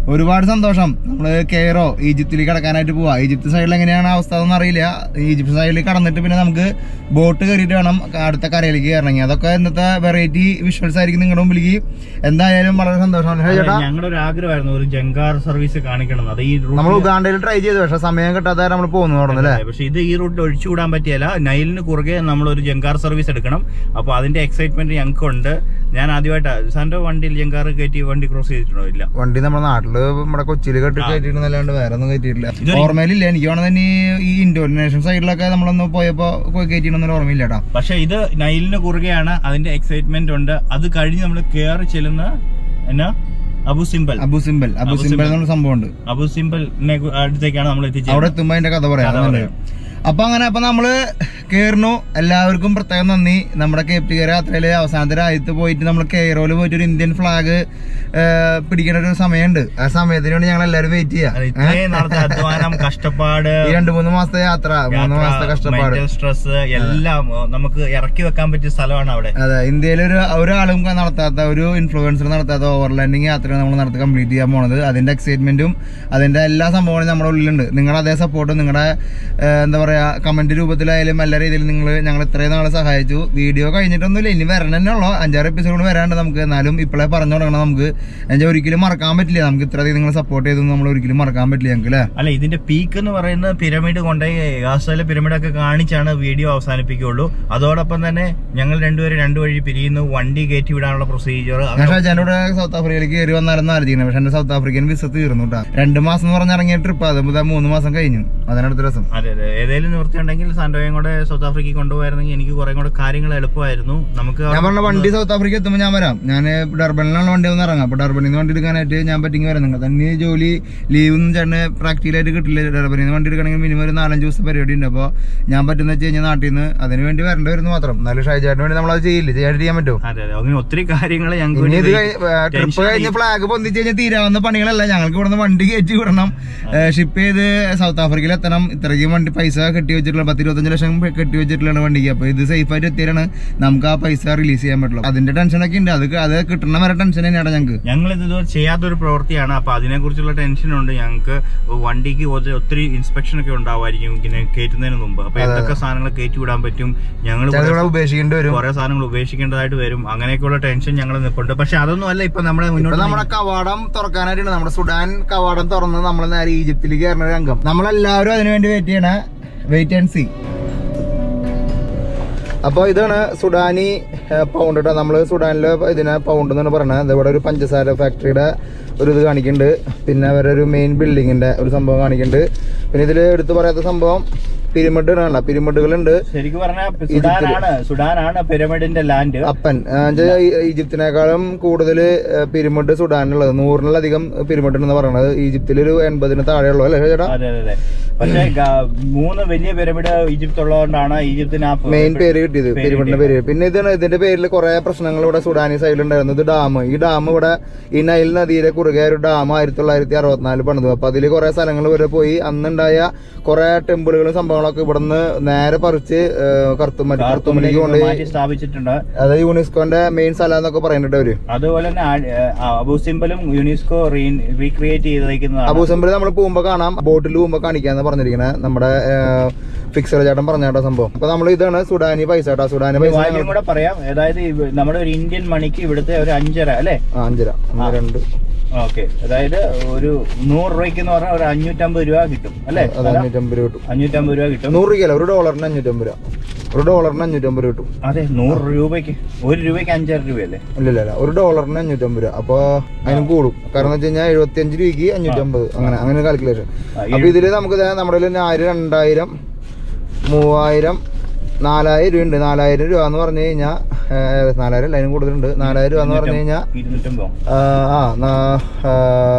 [SPEAKER 1] ഒരുപാട് സന്തോഷം നമ്മള് കെയറോ ഈജിപ്തിലേക്ക് കടക്കാനായിട്ട് പോവാ ഈജിപ്ത് സൈഡിൽ എങ്ങനെയാണ് അവസ്ഥ എന്ന് അറിയില്ല ഈജിപ്ത് സൈഡിൽ കടന്നിട്ട് പിന്നെ നമുക്ക് ബോട്ട് കയറിയിട്ട് വേണം അടുത്ത കരയിലേക്ക് കയറണമെങ്കിൽ അതൊക്കെ ഇന്നത്തെ വെറൈറ്റി വിഷ്വൽസ് ആയിരിക്കും നിങ്ങളുടെ മുമ്പിലേക്ക് എന്തായാലും വളരെ സന്തോഷമാണ് ഷാജി ചേട്ടാ
[SPEAKER 2] ഞങ്ങളുടെ ഒരു ആഗ്രഹമായിരുന്നു ഒരു ജങ്കാർ സർവീസ് കാണിക്കണം അത് ഈ
[SPEAKER 1] നമ്മൾ
[SPEAKER 2] റൂട്ടിൽ
[SPEAKER 1] ഉഗാണ്ടയിൽ ട്രൈ ചെയ്തു പക്ഷെ സമയം കിട്ടാതെ നമ്മൾ പോകുന്നു തുടർന്ന് അല്ലേ
[SPEAKER 2] പക്ഷെ ഇത് ഈ റൂട്ടിൽ ഒഴിച്ചുകൂടാൻ പറ്റിയല്ല നൈലിന് കുറുകെ നമ്മൾ ഒരു ജങ്കാർ സർവീസ് എടുക്കണം അപ്പോൾ അതിന്റെ എക്സൈറ്റ്മെന്റ് ഞങ്ങൾക്കുണ്ട് ഞാൻ ആദ്യമായിട്ട് സാറിന്റെ വണ്ടിയിൽ ജങ്കാർ കയറ്റി വണ്ടി ക്രോസ് ചെയ്തിട്ടുണ്ടോ ഇല്ല
[SPEAKER 1] വണ്ടി നമ്മുടെ നാട്ടില് നമ്മുടെ കൊച്ചിയിൽ കെട്ടി കയറ്റിയിട്ടല്ലാണ്ട് വേറെ ഒന്നും കയറ്റിയിട്ടില്ല
[SPEAKER 2] ഇതൊരു-
[SPEAKER 1] ഓർമ്മയിലില്ല എനിക്ക് വേണമെന്ന് തന്നെ ഈ ഇൻഡോനേഷ്യൻ സൈഡിലൊക്കെ നമ്മളൊന്ന് പോയപ്പോ കയറ്റിയിട്ടൊന്നും ഓർമ്മയില്ല കേട്ടോ
[SPEAKER 2] പക്ഷെ ഇത് നൈലിന് കുറുകെയാണ് അതിന്റെ എക്സൈറ്റ്മെന്റ് ഉണ്ട് അത് കഴിഞ്ഞ് നമ്മൾ കയറി ചെല്ലുന്ന എന്നാ Abu Simbel
[SPEAKER 1] Abu Simbel Abu
[SPEAKER 2] Abu
[SPEAKER 1] Simbel
[SPEAKER 2] Simbel.
[SPEAKER 1] എന്നുള്ള സംഭവമുണ്ട്
[SPEAKER 2] അബു സിംബലിനെ കു- അടുത്തേക്കാണ് നമ്മൾ
[SPEAKER 1] അവിടെ
[SPEAKER 2] എത്തിച്ചത്
[SPEAKER 1] എത്തുമ്പോ അതിന്റെ കഥ പറയാം
[SPEAKER 2] കഥ
[SPEAKER 1] അതുകൊണ്ട്.
[SPEAKER 2] പറയാം.
[SPEAKER 1] അപ്പൊ അങ്ങനെ അപ്പൊ നമ്മള് കേറുന്നു എല്ലാവർക്കും പ്രത്യേകം നന്ദി നമ്മുടെ കേപ്പ് കയറി യാത്രയില് അവസാനത്തെ രാജ്യത്ത് പോയിട്ട് നമ്മൾ കെയറോയില് പോയിട്ട് ഒരു ഇന്ത്യൻ ഫ്ലാഗ് പിടിക്കേണ്ട ഒരു സമയമുണ്ട് ആ സമയത്തിന് വേണ്ടി ഞങ്ങൾ എല്ലാവരും വെയിറ്റ്
[SPEAKER 2] അത്
[SPEAKER 1] ചെയ്യാം
[SPEAKER 2] ഇത്രയും നാളത്തെ അധ്വാനം കഷ്ടപ്പാട്
[SPEAKER 1] ഈ രണ്ടു മൂന്ന് മാസത്തെ യാത്ര മൂന്ന് മാസത്തെ കഷ്ടപ്പാട്
[SPEAKER 2] സ്ട്രെസ് എല്ലാം ഏ, നമുക്ക് ഇറക്കി വെക്കാൻ പറ്റിയ സ്ഥലമാണ് അവിടെ
[SPEAKER 1] അതെ ഇന്ത്യയിൽ ഒരു ഒരാളും നടത്താത്ത ഒരു ഇൻഫ്ലുവൻസർ നടത്താത്ത ഓവർലാൻഡിങ് യാത്ര നമ്മൾ നടത്തി കംപ്ലീറ്റ് ചെയ്യാൻ പോണത് അതിന്റെ എക്സൈറ്റ്മെന്റും അതിന്റെ എല്ലാ സംഭവങ്ങളും നമ്മുടെ ഉള്ളിലുണ്ട് നിങ്ങളുടെ അതേ സപ്പോർട്ടും നിങ്ങളുടെ എന്താ പറയാ കമന്റ് രൂപത്തിലായാലും എല്ലാ രീതിയിലും നിങ്ങൾ ഞങ്ങൾ ഇത്രയും നാളെ സഹായിച്ചു വീഡിയോ കഴിഞ്ഞിട്ടൊന്നുമില്ല ഇനി വരണം തന്നെ ഉള്ളൂ അഞ്ചാറ് എപ്പിസോഡ് വരാണ്ട് നമുക്ക് എന്നാലും ഇപ്പോഴേ പറഞ്ഞു തുടങ്ങണം നമുക്ക് എന്നുവെച്ചാൽ ഒരിക്കലും മറക്കാൻ പറ്റില്ല നമുക്ക് ഇത്രയധികം നിങ്ങൾ സപ്പോർട്ട് ചെയ്തു നമ്മൾ ഒരിക്കലും മറക്കാൻ പറ്റില്ല ഞങ്ങൾക്ക് അല്ലേ
[SPEAKER 2] അല്ല ഇതിന്റെ പീക്ക് എന്ന് പറയുന്നത് പിരമിഡ് കൊണ്ടുപോയി ഗാസയിലെ പിരമിഡൊക്കെ കാണിച്ചാണ് വീഡിയോ അവസാനിപ്പിക്കുകയുള്ളൂ അതോടൊപ്പം തന്നെ ഞങ്ങൾ രണ്ടുപേരും രണ്ടു വഴി പിരിയുന്നു വണ്ടി കയറ്റി വിടാനുള്ള പ്രൊസീജിയർ
[SPEAKER 1] ഞാൻ ഷാജാന്റെ കൂടെ സൗത്ത് ആഫ്രിക്കയിലേക്ക് കയറി വന്നാലെന്ന് ആലോചിക്കുന്നത് പക്ഷെ എന്റെ സൗത്ത് ആഫ്രിക്കൻ വിസ തീർന്നു കേട്ടോ രണ്ട് മാസം എന്ന് പറഞ്ഞ് ഇറങ്ങിയ ട്രിപ്പ് അത് മുതൽ മൂന്ന് മാസം കഴിഞ്ഞു അതിനടുത്ത രസം
[SPEAKER 2] അതെ അതെ ഏതെങ്കിലും നിവൃത്തി ഉണ്ടെങ്കിൽ സാന്റോയും കൂടെ സൗത്ത് ആഫ്രിക്കയിൽ കൊണ്ടുപോയിരുന്നെങ്കിൽ എനിക്ക് കുറെ കൂടെ കാര്യങ്ങൾ എളുപ്പമായിരുന്നു നമുക്ക്
[SPEAKER 1] ഞാൻ പറഞ്ഞ വണ്ടി സൗത്ത് ആഫ്രിക്ക എത്തുമ്പോൾ ഞാൻ വരാം ഞാൻ ഡർബനിലാണ് വണ്ടി ഒന്ന് ഇറങ്ങാം അപ്പൊ ഡർബനിൽ നിന്ന് വണ്ടി എടുക്കാനായിട്ട് ഞാൻ പറ്റിങ്ങി വരാം നിങ്ങൾ തന്നെ ജോലി ലീവ് ഒന്നും ചേട്ടന് പ്രാക്ടിക്കലായിട്ട് കിട്ടില്ല ഡർബനിൽ നിന്ന് വണ്ടി എടുക്കണമെങ്കിൽ മിനിമം ഒരു നാലഞ്ച് ദിവസം പരിപാടി ഉണ്ട് അപ്പോൾ ഞാൻ പറ്റുന്ന വെച്ച് കഴിഞ്ഞാൽ നാട്ടിൽ നിന്ന് അതിന് വേണ്ടി വരേണ്ടി വരുന്നു മാത്രം എന്നാലും ഷൈജാറ്റിന് വേണ്ടി നമ്മൾ അത് ചെയ്യില്ല ചെയ്യാണ്ട് ചെയ്യാൻ പറ്റുമോ
[SPEAKER 2] അതെ അതെ അങ്ങനെ ഒത്തിരി കാര്യങ്ങൾ ഞങ്ങൾക്ക്
[SPEAKER 1] ഇനി ഇത്
[SPEAKER 2] വേണ്ടി
[SPEAKER 1] ട്രിപ്പ്
[SPEAKER 2] tension
[SPEAKER 1] കഴിഞ്ഞ് ഫ്ലാഗ് പൊന്തിച്ച് കഴിഞ്ഞാൽ തീരാവുന്ന പണികളല്ല ഞങ്ങൾക്ക് ഇവിടുന്ന് വണ്ടി കയറ്റി വിടണം ഷിപ്പ് ചെയ്ത് സൗത്ത് ആഫ്രിക്കയിൽ എത്തണം ഇത്രയ്ക്കും വണ്ടി പൈസ കെട്ടി വെച്ചിട്ടുള്ള പത്ത് ഇരുപത്തഞ്ച് ലക്ഷം കെട്ടി വെച്ചിട്ടുള്ള വണ്ടിക്ക് അപ്പൊ ഇത് സേഫ് ആയിട്ട് എത്തിയാണ് നമുക്ക് ആ പൈസ റിലീസ് ചെയ്യാൻ പറ്റുള്ളൂ അതിന്റെ ടെൻഷനൊക്കെ ഉണ്ട് അത് ക- അത് കിട്ടണ വരെ ടെൻഷൻ തന്നെയാണ് ഞങ്ങൾക്ക്
[SPEAKER 2] ഞങ്ങൾ ഇത് ഇതുവരെ ചെയ്യാത്തൊരു പ്രവൃത്തിയാണ് അപ്പൊ അതിനെ കുറിച്ചുള്ള ടെൻഷനുണ്ട് ഞങ്ങൾക്ക് വണ്ടിക്ക് ഒത്തിരി- ഒത്തിരി ഇൻസ്പെക്ഷൻ ഒക്കെ ഉണ്ടാവുമായിരിക്കും ഇങ്ങനെ കയറ്റുന്നതിന് മുമ്പ് അപ്പൊ എന്തൊക്കെ സാധനങ്ങൾ കയറ്റി വിടാൻ പറ്റും ഞങ്ങൾ
[SPEAKER 1] ചിലവിടെ ഉപേക്ഷിക്കേണ്ടി വരും
[SPEAKER 2] കുറെ സാധനങ്ങൾ ഉപേക്ഷിക്കേണ്ടതായിട്ട് വരും അങ്ങനെയൊക്കെയുള്ള ടെൻഷൻ ഞങ്ങൾ നിൽപ്പുണ്ട് പക്ഷെ അതൊന്നും അല്ല ഇപ്പൊ നമ്മുടെ
[SPEAKER 1] ഇപ്പൊ
[SPEAKER 2] മുന്നോട്ട്
[SPEAKER 1] നമ്മുടെ കവാടം തുറക്കാനായിട്ടുണ്ട് നമ്മുടെ സുഡാൻ കവാടം തുറന്ന് നമ്മൾ നേരെ ഈജിപ്തിലേക്ക് കയറുന്ന ഒരു അംഗം നമ്മളെല്ലാവരും അതിനു വേണ്ടി വെയിറ്റ് ചെയ്യണ വെയിറ്റ് ആൻഡ് സി അപ്പോൾ ഇതാണ് സുഡാനി പൗണ്ട് കേട്ടോ നമ്മൾ സുഡാനിലെ ഇതിനെ പൗണ്ട് എന്നാണ് പറയുന്നത് ഇവിടെ ഒരു പഞ്ചസാര ഫാക്ടറിയുടെ ഒരു ഇത് കാണിക്കുന്നുണ്ട് പിന്നെ അവരുടെ ഒരു മെയിൻ ബിൽഡിങ്ങിന്റെ ഒരു സംഭവം കാണിക്കുന്നുണ്ട് പിന്നെ ഇതിൽ എടുത്തു പറയാത്ത സംഭവം പിരമിഡ് ആണ് പിരമിഡുകളുണ്ട്
[SPEAKER 2] ശരിക്കും പറഞ്ഞാൽ സുഡാനാണ് സുഡാനാണ് പിരമിഡിന്റെ ലാൻഡ്
[SPEAKER 1] അപ്പൻ ആ, എന്നുവെച്ചാ ഈ- ഈജിപ്തിനേക്കാളും കൂടുതൽ പിരമിഡ് സുഡാനുള്ളത് നൂറിലധികം പിരമിഡ് എന്ന് പറയുന്നത് ഈജിപ്തിൽ ഒരു എൺപതിന് താഴെയുള്ളൂ അല്ലേ ചേട്ടാ
[SPEAKER 2] അതെ അതെ അതെ പക്ഷെ ഗ- മൂന്ന് വലിയ പിരമിഡ് ഈജിപ്ത് ഉള്ളതുകൊണ്ടാണ് ഈജിപ്തിന് ആ
[SPEAKER 1] മെയിൻ പേര് കിട്ടിയത്
[SPEAKER 2] പേര്
[SPEAKER 1] പിരമിഡിന്റെ പേര് പിന്നെ ഇതാണ് ഇതിന്റെ പേരിൽ കുറെ പ്രശ്നങ്ങൾ ഇവിടെ സുഡാനി സൈഡിൽ ഉണ്ടായിരുന്നു ഇത് ഡാം ഈ ഡാം ഇവിടെ ഈ നൈൽ നദിയിലെ കുറുകെ ഒരു ഡാം ആയിരത്തി തൊള്ളായിരത്തി അറുപത്തിനാല് പണിതു അപ്പൊ അതിൽ കുറെ സ്ഥലങ്ങൾ വരെ പോയി അന്നുണ്ടായ കുറെ ടെമ്പിളുകളും സംഭവങ്ങളൊക്കെ ഇവിടുന്ന് നേരെ പറിച്ച് കറുത്തുമലി കറുത്തുമലിക്ക് കൊണ്ട്
[SPEAKER 2] മാറ്റി സ്ഥാപിച്ചിട്ടുണ്ട്
[SPEAKER 1] അത് യുനെസ്കോന്റെ മെയിൻ സ്ഥലം എന്നൊക്കെ പറയുന്നുണ്ട് അവര്
[SPEAKER 2] അതുപോലെ തന്നെ ആ- ആ അബു സിംബലും യുനെസ്കോ റീക്രിയേറ്റ് ചെയ്തിരിക്കുന്നതാണ്
[SPEAKER 1] അബൂസംബിൽ നമ്മൾ പോകുമ്പോ കാണാം ബോട്ടിൽ പോകുമ്പോ കാണിക്കാന്ന് പറഞ്ഞിരിക്കുന്നത് നമ്മുടെ ഫിക്സർ ചേട്ടൻ പറഞ്ഞ കേട്ടോ സംഭവം അപ്പൊ നമ്മൾ ഇതാണ് സുഡാനി പൈസ കേട്ടോ സുഡാനി പൈസ
[SPEAKER 2] വാല്യം കൂടെ പറയാം അതായത് ഇവ- നമ്മുടെ ഒരു ഇന്ത്യൻ മണിക്ക് ഇവിടുത്തെ ഒരു അഞ്ചര അല്ലെ
[SPEAKER 1] ആ, അഞ്ചര ഒന്ന് രണ്ട്
[SPEAKER 2] ഓക്കെ അതായത് ഒരു നൂറ് രൂപയ്ക്ക് എന്ന് പറഞ്ഞാൽ ഒരു അഞ്ഞൂറ്റമ്പത് രൂപ കിട്ടും അല്ലെ
[SPEAKER 1] അത് അഞ്ഞൂറ്റമ്പത് രൂപ കിട്ടും
[SPEAKER 2] അഞ്ഞൂറ്റമ്പത് രൂപ കിട്ടും
[SPEAKER 1] നൂറ് രൂപയല്ല ഒരു ഡോളറിന് അഞ്ഞൂറ്റമ്പത് രൂപ ഒരു ഡോളറിന് അഞ്ഞൂറ്റമ്പത് രൂപ കിട്ടും
[SPEAKER 2] അതെ നൂറ് രൂപയ്ക്ക് ഒരു രൂപയ്ക്ക് അഞ്ചര രൂപയല്ലേ
[SPEAKER 1] ഇല്ല ഇല്ല ഇല്ല ഒരു ഡോളറിന് അഞ്ഞൂറ്റമ്പത് രൂപ അപ്പൊ അതിനും കൂടും കാരണം എന്ന് വെച്ച് കഴിഞ്ഞാൽ എഴുപത്തി അഞ്ച് രൂപയ്ക്ക് അഞ്ഞൂറ്റമ്പത് അങ്ങനെ അങ്ങനെ കാൽക്കുലേഷൻ
[SPEAKER 2] ആ,
[SPEAKER 1] അപ്പൊ ഇതില് നമുക്ക് ദേ നമ്മുടെ കയ്യില് ആയിരം രണ്ടായിരം മൂവായിരം നാലായിരം രൂപ ഉണ്ട് നാലായിരം രൂപ എന്ന് പറഞ്ഞു കഴിഞ്ഞാൽ നാലായിരം അല്ല അതിനും കൂടുതലുണ്ട് നാലായിരം രൂപ എന്ന് പറഞ്ഞു കഴിഞ്ഞാൽ
[SPEAKER 2] ഇരുന്നൂറ്റമ്പതോ
[SPEAKER 1] ആ ആ, നാ- ആ,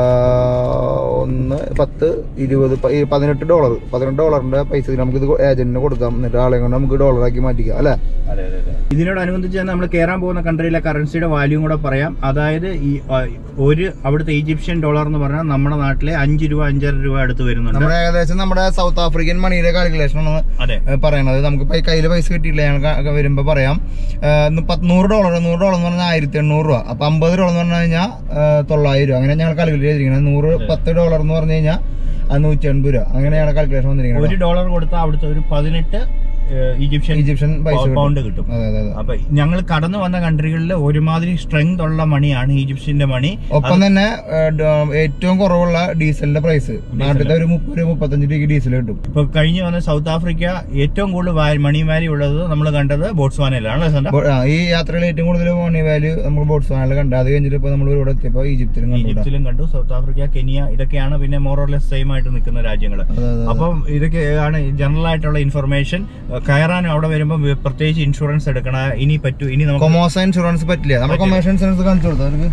[SPEAKER 1] ഒന്ന് പത്ത് ഇരുപത് പ- ഈ പതിനെട്ട് ഡോളർ പതിനെട്ട് ഡോളറിന്റെ പൈസ നമുക്ക് ഇത് ഏജന്റിന് കൊടുക്കാം എന്നിട്ട് ആളെ കൊണ്ട് നമുക്ക് ഡോളറാക്കി മാറ്റിക്കാം അല്ലെ
[SPEAKER 2] അതെ അതെ അതെ ഇതിനോടനുബന്ധിച്ച് നമ്മൾ കയറാൻ പോകുന്ന കൺട്രിയിലെ കറൻസിയുടെ വാല്യൂ കൂടെ പറയാം അതായത് ഈ ആ, ഒരു അവിടുത്തെ ഈജിപ്ഷ്യൻ ഡോളർ എന്ന് പറഞ്ഞാൽ നമ്മുടെ നാട്ടിലെ അഞ്ച് രൂപ അഞ്ചര രൂപ അടുത്ത് വരുന്നുണ്ട്
[SPEAKER 1] നമ്മുടെ ഏകദേശം നമ്മുടെ സൗത്ത് ആഫ്രിക്കൻ മണിയുടെ കാൽക്കുലേഷൻ ആണ്
[SPEAKER 2] അതെ
[SPEAKER 1] ഏ, പറയണത് നമുക്ക് ഇപ്പൊ കയ്യിൽ പൈസ കിട്ടിയില്ല ഞങ്ങൾ ക- വരുമ്പോ പറയാം ഏ, പത്ത് നൂറ് ഡോളർ നൂറ് ഡോളർ എന്ന് പറഞ്ഞാൽ ആയിരത്തി എണ്ണൂറ് രൂപ അപ്പൊ അമ്പത് ഡോളർ എന്ന് പറഞ്ഞു കഴിഞ്ഞാൽ തൊള്ളായിരം രൂപ അങ്ങനെ ഞങ്ങൾ കാൽക്കുലേറ്റ് ചെയ്തിരിക്കുന്നത് നൂറ് പത്ത് ഡോളർ എന്ന് പറഞ്ഞു കഴിഞ്ഞാൽ അത് നൂറ്റി എൺപത് രൂപ അങ്ങനെയാണ് കാൽക്കുലേഷൻ വന്നിരിക്കുന്നത്
[SPEAKER 2] ഒരു ഡോളർ കൊടുത്താൽ അവിടുത്തെ ഒരു പതിനെട്ട് ഏഹ്, ഈജിപ്ഷ്യൻ
[SPEAKER 1] ഈജിപ്ഷ്യൻ പൈസ കിട്ടും.
[SPEAKER 2] പൗണ്ട് കിട്ടും
[SPEAKER 1] അതെ അതെ അതെ
[SPEAKER 2] അപ്പൊ ഞങ്ങൾ കടന്നു വന്ന കൺട്രികളിൽ ഒരുമാതിരി സ്ട്രെങ്ത് ഉള്ള മണിയാണ് ഈജിപ്ഷ്യന്റെ മണി
[SPEAKER 1] ഒപ്പം തന്നെ ഏഹ്, ഡ- ഏറ്റവും കുറവുള്ള ഡീസലിന്റെ പ്രൈസ് നാട്ടിലത്തെ ഒരു മുപ്പത് മുപ്പത്തഞ്ച് രൂപയ്ക്ക് ഡീസൽ കിട്ടും
[SPEAKER 2] ഇപ്പൊ കഴിഞ്ഞു വന്ന സൗത്ത് ആഫ്രിക്ക ഏറ്റവും കൂടുതൽ വാ- മണി വാല്യൂ ഉള്ളത് നമ്മൾ കണ്ടത് ബോട്സ്വാനയിലാണ് അല്ലേ സണ്ട
[SPEAKER 1] ബോ- ആ, ഈ യാത്രയിൽ ഏറ്റവും കൂടുതൽ മണി വാല്യൂ നമ്മൾ ബോട്സ്വാനയിൽ കണ്ടു അത് കഴിഞ്ഞിട്ട് ഇപ്പൊ നമ്മൾ ഇവിടെ എത്തിയപ്പോ ഈജിപ്തിലും കണ്ടു
[SPEAKER 2] ഈജിപ്തിലും കണ്ടു സൗത്ത് ആഫ്രിക്ക കെനിയ ഇതൊക്കെയാണ് പിന്നെ മോറോലെസ് സെയിം ആയിട്ട് നിൽക്കുന്ന രാജ്യങ്ങൾ
[SPEAKER 1] അതെ, അതെ.
[SPEAKER 2] അപ്പം ഇതൊക്കെയാണ് ജനറൽ ആയിട്ടുള്ള ഇൻഫർമേഷൻ കയറാനും അവിടെ വരുമ്പോൾ പ്രത്യേകിച്ച് ഇൻഷുറൻസ് എടുക്കണം ഇനി പറ്റൂ ഇനി നമുക്ക്
[SPEAKER 1] കൊമോസ ഇൻഷുറൻസ് പറ്റില്ല നമ്മൾ
[SPEAKER 2] പറ്റില്ല.
[SPEAKER 1] കൊമേഴ്ഷ്യൽ ഇൻഷുറൻസ് കാണിച്ചു കൊടുത്തു അവർക്ക്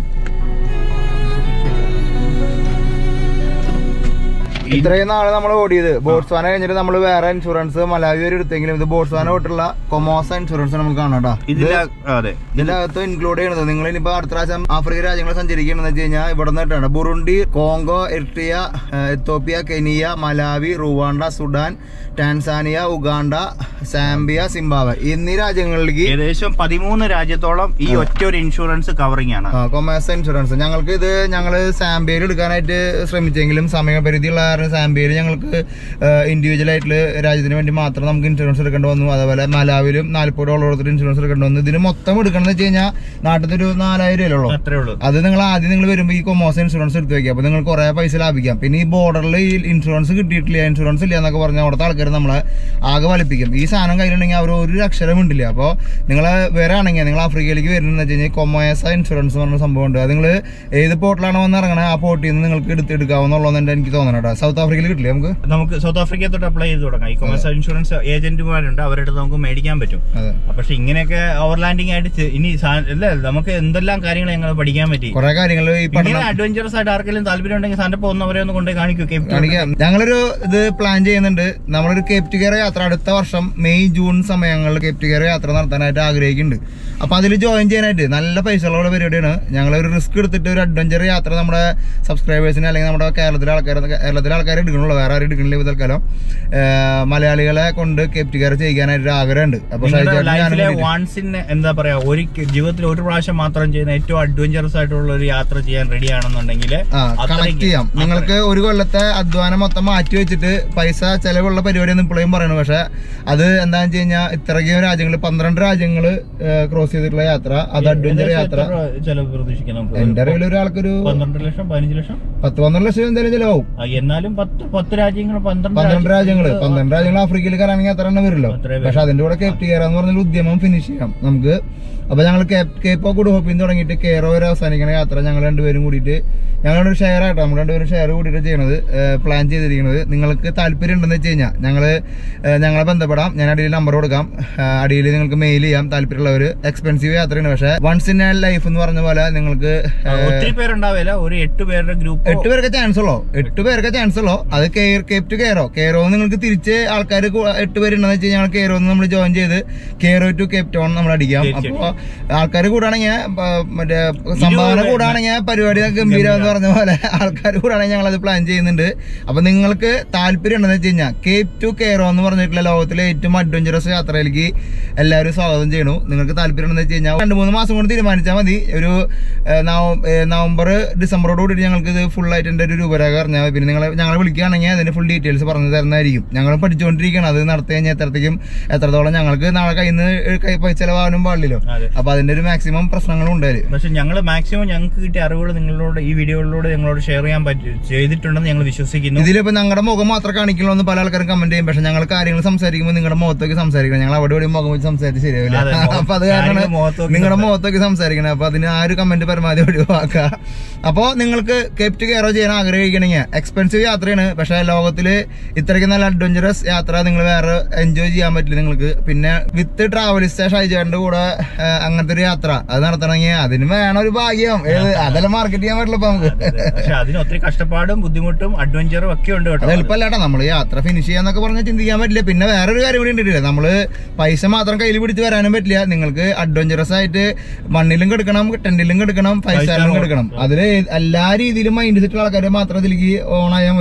[SPEAKER 1] ഇത്രയും നാളെ നമ്മൾ ഓടിയത് ബോട്സ്വാന കഴിഞ്ഞിട്ട് നമ്മൾ വേറെ ഇൻഷുറൻസ് മലാവി വരെ എടുത്തെങ്കിലും ഇത് ബോട്സ്വാന തൊട്ടുള്ള കൊമോസ ഇൻഷുറൻസ് നമ്മൾ കാണാം കേട്ടോ
[SPEAKER 2] ഇതില് അതെ
[SPEAKER 1] ഇതിന്റെ അകത്ത് ഇൻക്ലൂഡ് ചെയ്യണത് നിങ്ങൾ ഇനിയിപ്പോ അടുത്ത പ്രാവശ്യം ആഫ്രിക്ക രാജ്യങ്ങൾ സഞ്ചരിക്കണമെന്ന് വെച്ച് കഴിഞ്ഞാൽ ഇവിടെ നിന്നിട്ടാണ് ബുറുണ്ടി കോങ്കോ എർട്രിയ ഏഹ്, Ethiopia Kenya Malawi Rwanda Sudan Tanzania Uganda Zambia Zimbabwe എന്നീ രാജ്യങ്ങളിലേക്ക്
[SPEAKER 2] ഏകദേശം പതിമൂന്ന് രാജ്യത്തോളം ഈ ഒറ്റ ഒരു ഇൻഷുറൻസ് കവറിംഗ് ആണ്
[SPEAKER 1] കൊമേഴ്സ് ഇൻഷുറൻസ് ഞങ്ങൾക്ക് ഇത് ഞങ്ങൾ സാംബിയയിൽ എടുക്കാനായിട്ട് ശ്രമിച്ചെങ്കിലും സമയപരിധിയുള്ള കാരണം സാംബിയയിൽ ഞങ്ങൾക്ക് ഇൻഡിവിജ്വൽ ആയിട്ടുള്ള രാജ്യത്തിന് വേണ്ടി മാത്രം നമുക്ക് ഇൻഷുറൻസ് എടുക്കേണ്ടി വന്നു അതുപോലെ മലാവിലും നാൽപ്പത് ഡോളർ കൊടുത്തിട്ട് ഇൻഷുറൻസ് എടുക്കേണ്ടി വന്നു ഇതിന് മൊത്തം എടുക്കണം വെച്ച് കഴിഞ്ഞാൽ നാട്ടിൽ ഒരു നാലായിരം രൂപയുള്ളൂ
[SPEAKER 2] അത്രേ ഉള്ളൂ
[SPEAKER 1] അത് നിങ്ങൾ ആദ്യം നിങ്ങൾ വരുമ്പോൾ ഈ കൊമേഴ്സ് ഇൻഷുറൻസ് എടുത്ത് വെക്കുക അപ്പോൾ നിങ്ങൾ കുറേ പൈസ ലാഭിക്കാം പിന്നെ ഈ ബോർഡറിൽ ഈ ഇൻഷുറൻസ് കിട്ടിയിട്ടില്ല ഇൻഷുറൻസ് ഇല്ല എന്നൊക്കെ പറഞ്ഞാൽ അവിടുത്തെ ആൾക്കാർ നമ്മളെ ആകെ വലിപ്പിക്കും ഈ സാധനം കയ്യിലുണ്ടെങ്കിൽ അവർ ഒരു അക്ഷരം ഉണ്ടില്ല അപ്പോൾ നിങ്ങൾ വേറെ ആണെങ്കിൽ നിങ്ങൾ ആഫ്രിക്കയിലേക്ക് വരുന്നതെന്ന് വെച്ച് കഴിഞ്ഞാൽ കൊമേഴ്സ ഇൻഷുറൻസ് എന്ന് പറഞ്ഞ സംഭവം ഉണ്ട് അത് നിങ്ങൾ ഏത് പോർട്ടിലാണ് വന്ന് ഇറങ്ങണേ ആ പോർട്ടിൽ നിന്ന് നിങ്ങൾക്ക് എടുത്ത് എടുക്കാവുന്നുള്ളതെന്ന് എനിക്ക് തോന്നണം കേട്ടോ സൗത്ത് ആഫ്രിക്കയിൽ കിട്ടില്ലേ നമുക്ക്
[SPEAKER 2] നമുക്ക് സൗത്ത് ആഫ്രിക്ക തൊട്ട് അപ്ലൈ ചെയ്ത് തുടങ്ങാം ഈ കൊമേഴ്സ് ഇൻഷുറൻസ് ഏജന്റുമാരുണ്ട് അവരുടെ അടുത്ത് നമുക്ക് മേടിക്കാൻ പറ്റും
[SPEAKER 1] അതെ
[SPEAKER 2] പക്ഷെ ഇങ്ങനെയൊക്കെ ഓവർലാൻഡിങ് ആയിട്ട് ചെ- ഇനി സാ- അല്ല നമുക്ക് എന്തെല്ലാം കാര്യങ്ങൾ ഞങ്ങൾ പഠിക്കാൻ പറ്റി
[SPEAKER 1] കുറെ കാര്യങ്ങൾ ഈ പഠനം
[SPEAKER 2] ഇങ്ങനെ അഡ്വഞ്ചറസ് ആയിട്ട് ആർക്കെങ്കിലും താല്പര്യം ഉണ്ടെങ്കിൽ സാറിന്റെ പോകുന്നവരെ ഒന്ന് കൊണ്ടുപോയി കാണിക്കും കേപ്പ് ടൗൺ.
[SPEAKER 1] കാണിക്കാം ഞങ്ങളൊരു ഇത് പ്ലാൻ ചെയ്യുന്നുണ്ട് നമ്മളൊരു കേപ്പ് ടു കെയർ യാത്ര അടുത്ത വർഷം മെയ് ജൂൺ സമയങ്ങളിൽ കേപ്പ് ടു കെയർ യാത്ര നടത്താനായിട്ട് ആഗ്രഹിക്കുന്നുണ്ട് അപ്പൊ അതിൽ ജോയിൻ ചെയ്യാനായിട്ട് നല്ല പൈസ ഉള്ള പരിപാടിയാണ് ഞങ്ങൾ ഒരു റിസ്ക് എടുത്തിട്ട് ഒരു അഡ്വഞ്ചർ യാത്ര നമ്മുടെ സബ്സ്ക്രൈബേഴ്സിന് അല്ലെങ്കിൽ നമ്മുടെ കേരളത്തിലെ ആൾക്കാർ കേരളത്തിലെ ആൾക്കാർ എടുക്കണുള്ളൂ വേറെ ആരും എടുക്കണില്ല ഇപ്പൊ തൽക്കാലം ഏഹ് മലയാളികളെ കൊണ്ട് കേപ്പ് ടു കെയർ ചെയ്യിക്കാനായിട്ട് ഒരു ആഗ്രഹമുണ്ട് അപ്പൊ
[SPEAKER 2] നിങ്ങളുടെ
[SPEAKER 1] ഷൈജേട്ടനും ഞാനും
[SPEAKER 2] ലൈഫിലെ
[SPEAKER 1] കൂടിയിട്ട്.
[SPEAKER 2] വൺസിന് എന്താ പറയാ ഒരു ജീവിതത്തിൽ ഒരു പ്രാവശ്യം മാത്രം ചെയ്യുന്ന ഏറ്റവും അഡ്വഞ്ചറസ് ആയിട്ടുള്ള ഒരു യാത്ര ചെയ്യാൻ റെഡി ആണെന്നുണ്ടെങ്കിൽ
[SPEAKER 1] ആ കണക്ട് ചെയ്യാം നിങ്ങൾക്ക് ഒരു കൊല്ലത്തെ അധ്വാനം മൊത്തം മാറ്റി വെച്ചിട്ട് പൈസ ചെലവുള്ള പരിപാടി ഒന്നും ഇപ്പോഴും പറയണു പക്ഷെ അത് എന്താണെന്ന് വെച്ച് കഴിഞ്ഞാൽ ഇത്രയ്ക്കും രാജ്യങ്ങൾ പന്ത്രണ്ട് രാജ്യങ്ങൾ ക്രോസ് ചെയ്തിട്ടുള്ള യാത്ര അത് അഡ്വഞ്ചർ യാത്ര
[SPEAKER 2] ചെലവ് പ്രതീക്ഷിക്കാം നമുക്ക്
[SPEAKER 1] എന്റെ അറിവിൽ ഒരാൾക്കൊരു
[SPEAKER 2] പന്ത്രണ്ട് ലക്ഷം പതിനഞ്ച് ലക്ഷം
[SPEAKER 1] പത്ത് പന്ത്രണ്ട് ലക്ഷം എന്തായാലും ചിലവാകും
[SPEAKER 2] ആ, എന്നാലും പത്ത് പത്ത് രാജ്യങ്ങൾ പന്ത്രണ്ട്
[SPEAKER 1] പന്ത്രണ്ട് രാജ്യങ്ങള് പന്ത്രണ്ട് രാജ്യങ്ങൾ ആഫ്രിക്കയിൽ കയറാണെങ്കിൽ അത്ര എണ്ണം വരുമല്ലോ
[SPEAKER 2] അത്രേ
[SPEAKER 1] പക്ഷെ അതിന്റെ കൂടെ കേപ്പ് കയറാന്ന് പറഞ്ഞാൽ ഉദ്യമം ഫിനിഷ് ചെയ്യാം നമുക്ക് അപ്പൊ ഞങ്ങൾ കേപ്പ് ഗുഡ് ഹോപ്പിന്ന് തുടങ്ങിയിട്ട് കെയറോ വരെ അവസാനിക്കുന്ന യാത്ര ഞങ്ങൾ രണ്ടുപേരും കൂടിയിട്ട് ഞങ്ങളുടെ ഒരു ഷെയർ ആയിട്ടോ നമ്മൾ രണ്ടുപേരും ഷെയർ കൂടിയിട്ട് ചെയ്യണത് പ്ലാൻ ചെയ്തിരിക്കുന്നത് നിങ്ങൾക്ക് താല്പര്യം ഉണ്ടെന്ന് വെച്ച് കഴിഞ്ഞാൽ ഞങ്ങൾ ഞങ്ങളെ ബന്ധപ്പെടാം ഞാൻ അടിയിൽ നമ്പർ കൊടുക്കാം അടിയിൽ നിങ്ങൾക്ക് മെയിൽ ചെയ്യാം താല്പര്യമുള്ളവർ എക്സ്പെൻസീവ് യാത്രയാണ് പക്ഷെ വൺസ് ഇൻ ലൈഫ് എന്ന് പറഞ്ഞ പോലെ നിങ്ങൾക്ക്
[SPEAKER 2] ആ, ഒത്തിരി പേരുണ്ടാവില്ല ഒരു എട്ട് പേരുടെ ഗ്രൂപ്പ്
[SPEAKER 1] എട്ട് പേർക്ക് ചാൻസ് ഉള്ളോ എട്ട് പേർക്ക് ചാൻസ് ഉള്ളോ അത് Cairo Cape to Cairo Cairo നിങ്ങൾക്ക് തിരിച്ച് ആൾക്കാർ എട്ട് പേരുണ്ടെന്ന് വെച്ച് കഴിഞ്ഞാൽ കെയറോ നമ്മൾ ജോയിൻ ചെയ്ത് കെയറോ ടു കേപ്പ് ടൗൺ നമ്മൾ അടിക്കാം അപ്പൊ ആൾക്കാർ കൂടാണെങ്കിൽ മറ്റേ സംഭാവന കൂടാണെങ്കിൽ പരിപാടി ഗംഭീരം എന്ന് പറഞ്ഞ പോലെ ആൾക്കാർ കൂടാണെങ്കിൽ ഞങ്ങൾ അത് പ്ലാൻ ചെയ്യുന്നുണ്ട് അപ്പൊ നിങ്ങൾക്ക് താല്പര്യം ഉണ്ടെന്ന് വെച്ച് കഴിഞ്ഞാൽ കേപ്പ് ടു കെയറോ എന്ന് പറഞ്ഞിട്ടുള്ള ലോകത്തിലെ ഏറ്റവും അഡ്വഞ്ചറസ് യാത്രയിലേക്ക് എല്ലാവരും സ്വാഗതം ചെയ്യണു നിങ്ങൾക്ക് താല്പര്യം ഉണ്ടെന്ന് വെച്ച് കഴിഞ്ഞാൽ രണ്ട് മൂന്ന് മാസം കൊണ്ട് തീരുമാനിച്ചാൽ മതി ഒരു ഏഹ്, നവ- ഏഹ്, നവംബർ ഡിസംബറോട് കൂടി ഞങ്ങൾക്ക് ഇത് ഫുൾ ആയിട്ട് എൻ്റെ ഒരു രൂപരേഖ പറഞ്ഞാൽ മതി. പിന്നെ നിങ്ങളെ ഞങ്ങളെ വിളിക്കുകയാണെങ്കിൽ അതിന് ഫുൾ ഡീറ്റെയിൽസ് പറഞ്ഞു തരുന്നതായിരിക്കും ഞങ്ങൾ പഠിച്ചുകൊണ്ടിരിക്കുകയാണ് അത് നടത്തി കഴിഞ്ഞാൽ എത്രത്തേക്കും എത്രത്തോളം ഞങ്ങൾക്ക് നാളെ കയ്യിൽ നിന്ന് കൈ പൈസ ചെലവാകാനും പാടില്ലല്ലോ
[SPEAKER 2] അതെ
[SPEAKER 1] അപ്പൊ അതിന്റെ ഒരു മാക്സിമം പ്രശ്നങ്ങളും ഉണ്ടായിരുന്നു
[SPEAKER 2] പക്ഷെ ഞങ്ങൾ മാക്സിമം ഞങ്ങൾക്ക് കിട്ടിയ അറിവുകൾ നിങ്ങളോട് ഈ വീഡിയോകളിലൂടെ ഞങ്ങളോട് ഷെയർ ചെയ്യാൻ പറ്റി ചെയ്തിട്ടുണ്ടെന്ന് ഞങ്ങൾ വിശ്വസിക്കുന്നു
[SPEAKER 1] ഇതിലിപ്പോ ഞങ്ങളുടെ മുഖം മാത്രം കാണിക്കണോ എന്ന് പല ആൾക്കാരും കമന്റ് ചെയ്യും പക്ഷെ ഞങ്ങൾ കാര്യങ്ങൾ സംസാരിക്കുമ്പോൾ നിങ്ങളുടെ മുഖത്തേക്ക് സംസാരിക്കണം ഞങ്ങൾ അവിടെ ഇവിടെ മുഖം വെച്ച് സംസാരിച്ച് ശരിയാവില്ല
[SPEAKER 2] അതെ, മുഖം-
[SPEAKER 1] അപ്പൊ അത്
[SPEAKER 2] കാര്യങ്ങൾ
[SPEAKER 1] കാരണം
[SPEAKER 2] മുഖത്ത് നോക്കി
[SPEAKER 1] നിങ്ങളുടെ മുഖത്തേക്ക് സംസാരിക്കണം അപ്പൊ അതിന് ആ ഒരു കമന്റ് പരമാവധി ഒഴിവാക്കുക അപ്പോ നിങ്ങൾക്ക് കേപ്പ് ടു കെയറോ ചെയ്യാൻ ആഗ്രഹിക്കണമെങ്കിൽ എക്സ്പെൻസീവ് യാത്രയാണ് പക്ഷെ ലോകത്തില് ഇത്രയ്ക്ക് നല്ല അഡ്വഞ്ചറസ് യാത്ര നിങ്ങൾ വേറെ എൻജോയ് ചെയ്യാൻ പറ്റില്ല നിങ്ങൾക്ക് പിന്നെ വിത്ത് ട്രാവലിസ്റ്റ് ഷൈജാന്റെ കൂടെ ആ, അങ്ങനത്തെ ഒരു യാത്ര അത് നടത്തണമെങ്കിൽ അതിന് വേണം ഒരു ഭാഗ്യം ഏത് അതെല്ലാം മാർക്കറ്റ് ചെയ്യാൻ പറ്റില്ല ഇപ്പൊ നമുക്ക്
[SPEAKER 2] പക്ഷെ അതിന് ഒത്തിരി കഷ്ടപ്പാടും ബുദ്ധിമുട്ടും അഡ്വഞ്ചറും ഒക്കെ ഉണ്ട് കേട്ടോ
[SPEAKER 1] അത് എളുപ്പമല്ലാട്ടോ നമ്മള് യാത്ര ഫിനിഷ് ചെയ്യാന്നൊക്കെ പറഞ്ഞാൽ ചിന്തിക്കാൻ പറ്റില്ല പിന്നെ വേറൊരു കാര്യം കൂടി ഉണ്ടിട്ടില്ല നമ്മള് പൈസ മാത്രം കയ്യിൽ പിടിച്ച് വരാനും പറ്റില്ല നിങ്ങൾക്ക് അഡ്വഞ്ചറസ് ആയിട്ട് മണ്ണിലും കിടക്കണം ടെന്റിലും കിടക്കണം ഫൈവ് സ്റ്റാറിലും കിടക്കണം അതില് എല്ലാ രീതിയിലും മൈൻഡ് സെറ്റുള്ള ആൾക്കാർ മാത്രം ഇതിലേക്ക് ഓൺ ആയാൽ മതി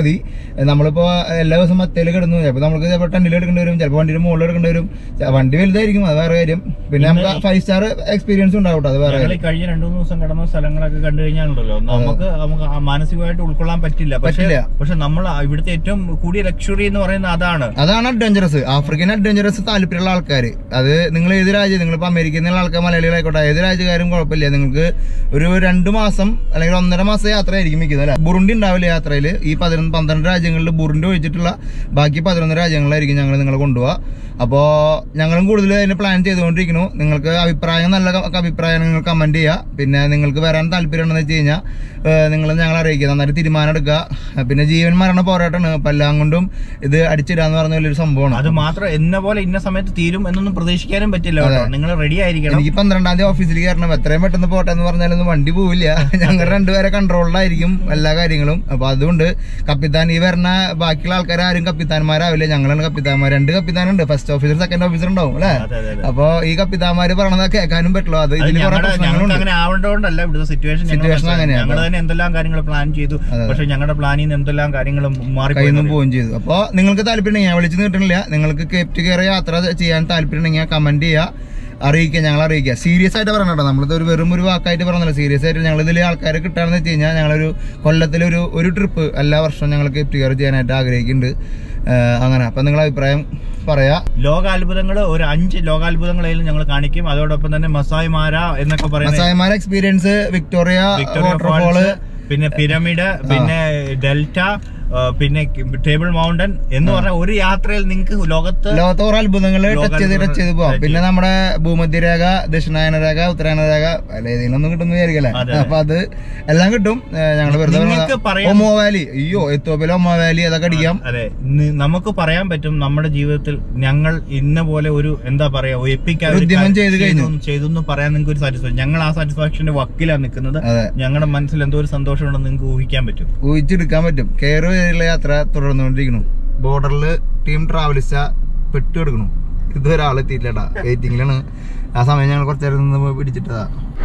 [SPEAKER 1] മതി നമ്മളിപ്പോ എല്ലാ ദിവസവും മത്തേല് കിടന്നു ചിലപ്പോൾ നമുക്ക് ചിലപ്പോൾ ടെന്നിൽ എടുക്കേണ്ടി വരും ചിലപ്പോൾ വണ്ടിയുടെ മുകളിൽ എടുക്കേണ്ടി വരും ചെ- വണ്ടി വലുതായിരിക്കും അത് വേറെ കാര്യം പിന്നെ നമുക്ക് ഫൈവ് സ്റ്റാർ എക്സ്പീരിയൻസ് ഉണ്ടാവും കേട്ടോ അത് വേറെ
[SPEAKER 2] ഞങ്ങൾ
[SPEAKER 1] കാര്യം
[SPEAKER 2] ഈ കഴിഞ്ഞ രണ്ടു മൂന്ന് ദിവസം കിടന്ന സ്ഥലങ്ങളൊക്കെ കണ്ടു കഴിഞ്ഞാലുണ്ടല്ലോ നമുക്ക് നമുക്ക് ആ മാനസികമായിട്ട് ഉൾക്കൊള്ളാൻ പറ്റില്ല പക്ഷെ
[SPEAKER 1] പറ്റില്ല.
[SPEAKER 2] പക്ഷെ നമ്മൾ ഇവിടുത്തെ ഏറ്റവും കൂടിയ ലക്ഷറി എന്ന് പറയുന്നത് അതാണ്
[SPEAKER 1] അതാണ് അഡ്വഞ്ചറസ് ആഫ്രിക്കൻ അഡ്വഞ്ചറസ് താല്പര്യമുള്ള ആൾക്കാർ അത് നിങ്ങൾ ഏത് രാജ്യം നിങ്ങളിപ്പോൾ അമേരിക്കയിൽ നിന്നുള്ള ആൾക്കാർ മലയാളികളായിക്കോട്ടെ ഏത് രാജ്യക്കാരും കുഴപ്പമില്ല നിങ്ങൾക്ക് ഒരു രണ്ട് മാസം അല്ലെങ്കിൽ ഒന്നര മാസം യാത്ര ആയിരിക്കും മിക്കുന്നത് അല്ലെ ബുറുണ്ടി ഉണ്ടാവില്ല യാത്രയിൽ ഈ പതിനൊന്ന് പന്ത്രണ്ട് രാജ്യങ്ങളിൽ ബുറുണ്ടി ഒഴിച്ചിട്ടുള്ള ബാക്കി പതിനൊന്ന് രാജ്യങ്ങളിലായിരിക്കും ഞങ്ങൾ നിങ്ങളെ കൊണ്ടുപോവുക അപ്പോൾ ഞങ്ങളും കൂടുതൽ അതിന് പ്ലാൻ ചെയ്തുകൊണ്ടിരിക്കുന്നു നിങ്ങൾക്ക് അഭിപ്രായം നല്ല ക- അഭിപ്രായം നിങ്ങൾ കമന്റ് ചെയ്യുക പിന്നെ നിങ്ങൾക്ക് വരാൻ താല്പര്യം ഉണ്ടെന്ന് വെച്ച് കഴിഞ്ഞാൽ നിങ്ങൾ ഞങ്ങളെ അറിയിക്കുക നന്നായിട്ട് തീരുമാനം എടുക്കുക പിന്നെ ജീവൻ മരണ പോരാട്ടമാണ് അപ്പം എല്ലാം കൊണ്ടും ഇത് അടിച്ചിടാന്ന് പറഞ്ഞ വലിയൊരു സംഭവമാണ്
[SPEAKER 2] അത് മാത്രം എന്ന പോലെ ഇന്ന സമയത്ത് തീരും എന്നൊന്നും പ്രതീക്ഷിക്കാനും പറ്റില്ല കേട്ടോ നിങ്ങൾ റെഡി ആയിരിക്കണം
[SPEAKER 1] എനിക്ക് പന്ത്രണ്ടാം തീയതി ഓഫീസിൽ കയറണം എത്രയും പെട്ടെന്ന് പോട്ടെ എന്ന് പറഞ്ഞാലൊന്നും വണ്ടി പോവില്ല ഞങ്ങൾ രണ്ടുപേരെ കൺട്രോളിലായിരിക്കും എല്ലാ കാര്യങ്ങളും അപ്പൊ അതുകൊണ്ട് കപ്പിത്താൻ ഈ വരുന്ന ബാക്കിയുള്ള ആൾക്കാർ ആരും കപ്പിത്താന്മാരാവില്ല ഞങ്ങളാണ് കപ്പിത്താന്മാർ രണ്ട് കപ്പിത്താനുണ്ട് ഫസ്റ്റ് ഓഫീസർ സെക്കൻഡ് ഓഫീസർ ഉണ്ടാവും അല്ലേ
[SPEAKER 2] അതെ അതെ അതെ
[SPEAKER 1] അപ്പൊ ഈ കപ്പിത്താന്മാര് പറയണത് കേൾക്കാനും പറ്റുള്ളൂ അത്
[SPEAKER 2] അത്
[SPEAKER 1] ഇതിന് കുറെ
[SPEAKER 2] ഞങ്ങളുടെ ഞങ്ങൾക്ക്
[SPEAKER 1] പ്രശ്നങ്ങളുണ്ട്
[SPEAKER 2] അങ്ങനെ ആവേണ്ടതുകൊണ്ടല്ല ഇവിടുത്തെ സിറ്റുവേഷൻ
[SPEAKER 1] Situation അങ്ങനെയാ.
[SPEAKER 2] ഞങ്ങൾ തന്നെ എന്തെല്ലാം കാര്യങ്ങൾ പ്ലാൻ ചെയ്തു പക്ഷെ ഞങ്ങളുടെ പ്ലാനിൽ നിന്ന് എന്തെല്ലാം കാര്യങ്ങൾ മാറിപ്പോയി
[SPEAKER 1] കയ്യിൽ നിന്ന് പോവുകയും ചെയ്തു അപ്പോൾ നിങ്ങൾക്ക് താല്പര്യം ഞാൻ വിളിച്ചു കിട്ടണില്ല നിങ്ങൾക്ക് കേപ്റ്റ് കയറി യാത്ര ചെയ്യാൻ താല്പര്യം ഉണ്ടെങ്കിൽ കമന്റ് ചെയ്യുക അറിയിക്കുക ഞങ്ങൾ അറിയിക്കുക സീരിയസ് ആയിട്ട് പറയണം കേട്ടോ നമ്മളിത് ഒരു വെറും ഒരു വാക്കായിട്ട് പറഞ്ഞില്ല സീരിയസ് ആയിട്ട് ഞങ്ങൾ ഇതിൽ ആൾക്കാരെ കിട്ടാന്ന് വെച്ച് കഴിഞ്ഞാൽ ഞങ്ങളൊരു കൊല്ലത്തിലൊരു ഒരു ട്രിപ്പ് എല്ലാ വർഷവും ഞങ്ങൾ കേപ്റ്റ് കയറി ചെയ്യാനായിട്ട് ആഗ്രഹിക്കുന്നുണ്ട് ആഹ് അങ്ങനെ അപ്പം നിങ്ങൾ അഭിപ്രായം പറയാ
[SPEAKER 2] ലോകാത്ഭുതങ്ങൾ ഒരു അഞ്ച് ലോകാത്ഭുതങ്ങളെങ്കിലും ഞങ്ങൾ കാണിക്കും അതോടൊപ്പം തന്നെ മസായിമാര എന്നൊക്കെ പറയുന്ന
[SPEAKER 1] Maasai Mara experience Victoria
[SPEAKER 2] Victoria
[SPEAKER 1] waterfall
[SPEAKER 2] falls പിന്നെ പിരമിഡ് പിന്നെ ഡെൽറ്റ ആ, പിന്നെ ടേബിൾ മൗണ്ടൻ എന്ന് പറഞ്ഞ ഒരു യാത്രയിൽ നിങ്ങൾക്ക് ലോകത്ത്
[SPEAKER 1] ലോകത്തെ കുറെ അത്ഭുതങ്ങൾ ടച്ച് ചെയ്ത് ടച്ച് ചെയ്ത് പോവാം
[SPEAKER 2] touch
[SPEAKER 1] പിന്നെ നമ്മുടെ ഭൂമധ്യരേഖ ദക്ഷിണായന രേഖ ഉത്തരായന രേഖ അല്ല ഏതെങ്കിലും ഒന്നും കിട്ടുന്ന വിചാരിക്കല്ലേ
[SPEAKER 2] അതെ.
[SPEAKER 1] അപ്പൊ അത് എല്ലാം കിട്ടും ഞങ്ങൾ വെറുതെ
[SPEAKER 2] നിങ്ങൾക്ക് പറയാം-
[SPEAKER 1] ഒമോ വാലി അയ്യോ എത്തോപ്പിലെ ഒമോ വാലി അതൊക്കെ അടിക്കാം
[SPEAKER 2] അതെ നി- നമുക്ക് പറയാൻ പറ്റും നമ്മുടെ ജീവിതത്തിൽ ഞങ്ങൾ ഇന്ന പോലെ ഒരു എന്താ പറയാ എപ്പിക്ക
[SPEAKER 1] ഒരു ഉദ്യമം ചെയ്ത് കഴിഞ്ഞു.
[SPEAKER 2] ചെയ്തു എന്ന് പറയാൻ നിങ്ങൾക്ക് ഒരു സാറ്റിസ്ഫാക്ഷൻ ഞങ്ങൾ ആ സാറ്റിസ്ഫാക്ഷന്റെ വക്കിലാണ് നിൽക്കുന്നത്
[SPEAKER 1] അതെ
[SPEAKER 2] ഞങ്ങളുടെ മനസ്സിൽ എന്തോ ഒരു സന്തോഷമുണ്ടെന്ന് നിങ്ങൾക്ക് ഊഹിക്കാൻ പറ്റും
[SPEAKER 1] ഊഹിച്ചെടുക്കാൻ പറ്റും കയറി വരെയുള്ള യാത്ര തുടർന്നുകൊണ്ടിരിക്കുന്നു ബോർഡറിൽ ടീം ട്രാവലിസ്റ്റ പെട്ടു എടുക്കണു ഇതുവരെ ആളെത്തിയില്ലടാ വെയിറ്റിംഗിലാണ് ആ സമയം ഞങ്ങൾ കുറച്ചു നേരം നിന്ന് പിടിച്ചിട്ടതാ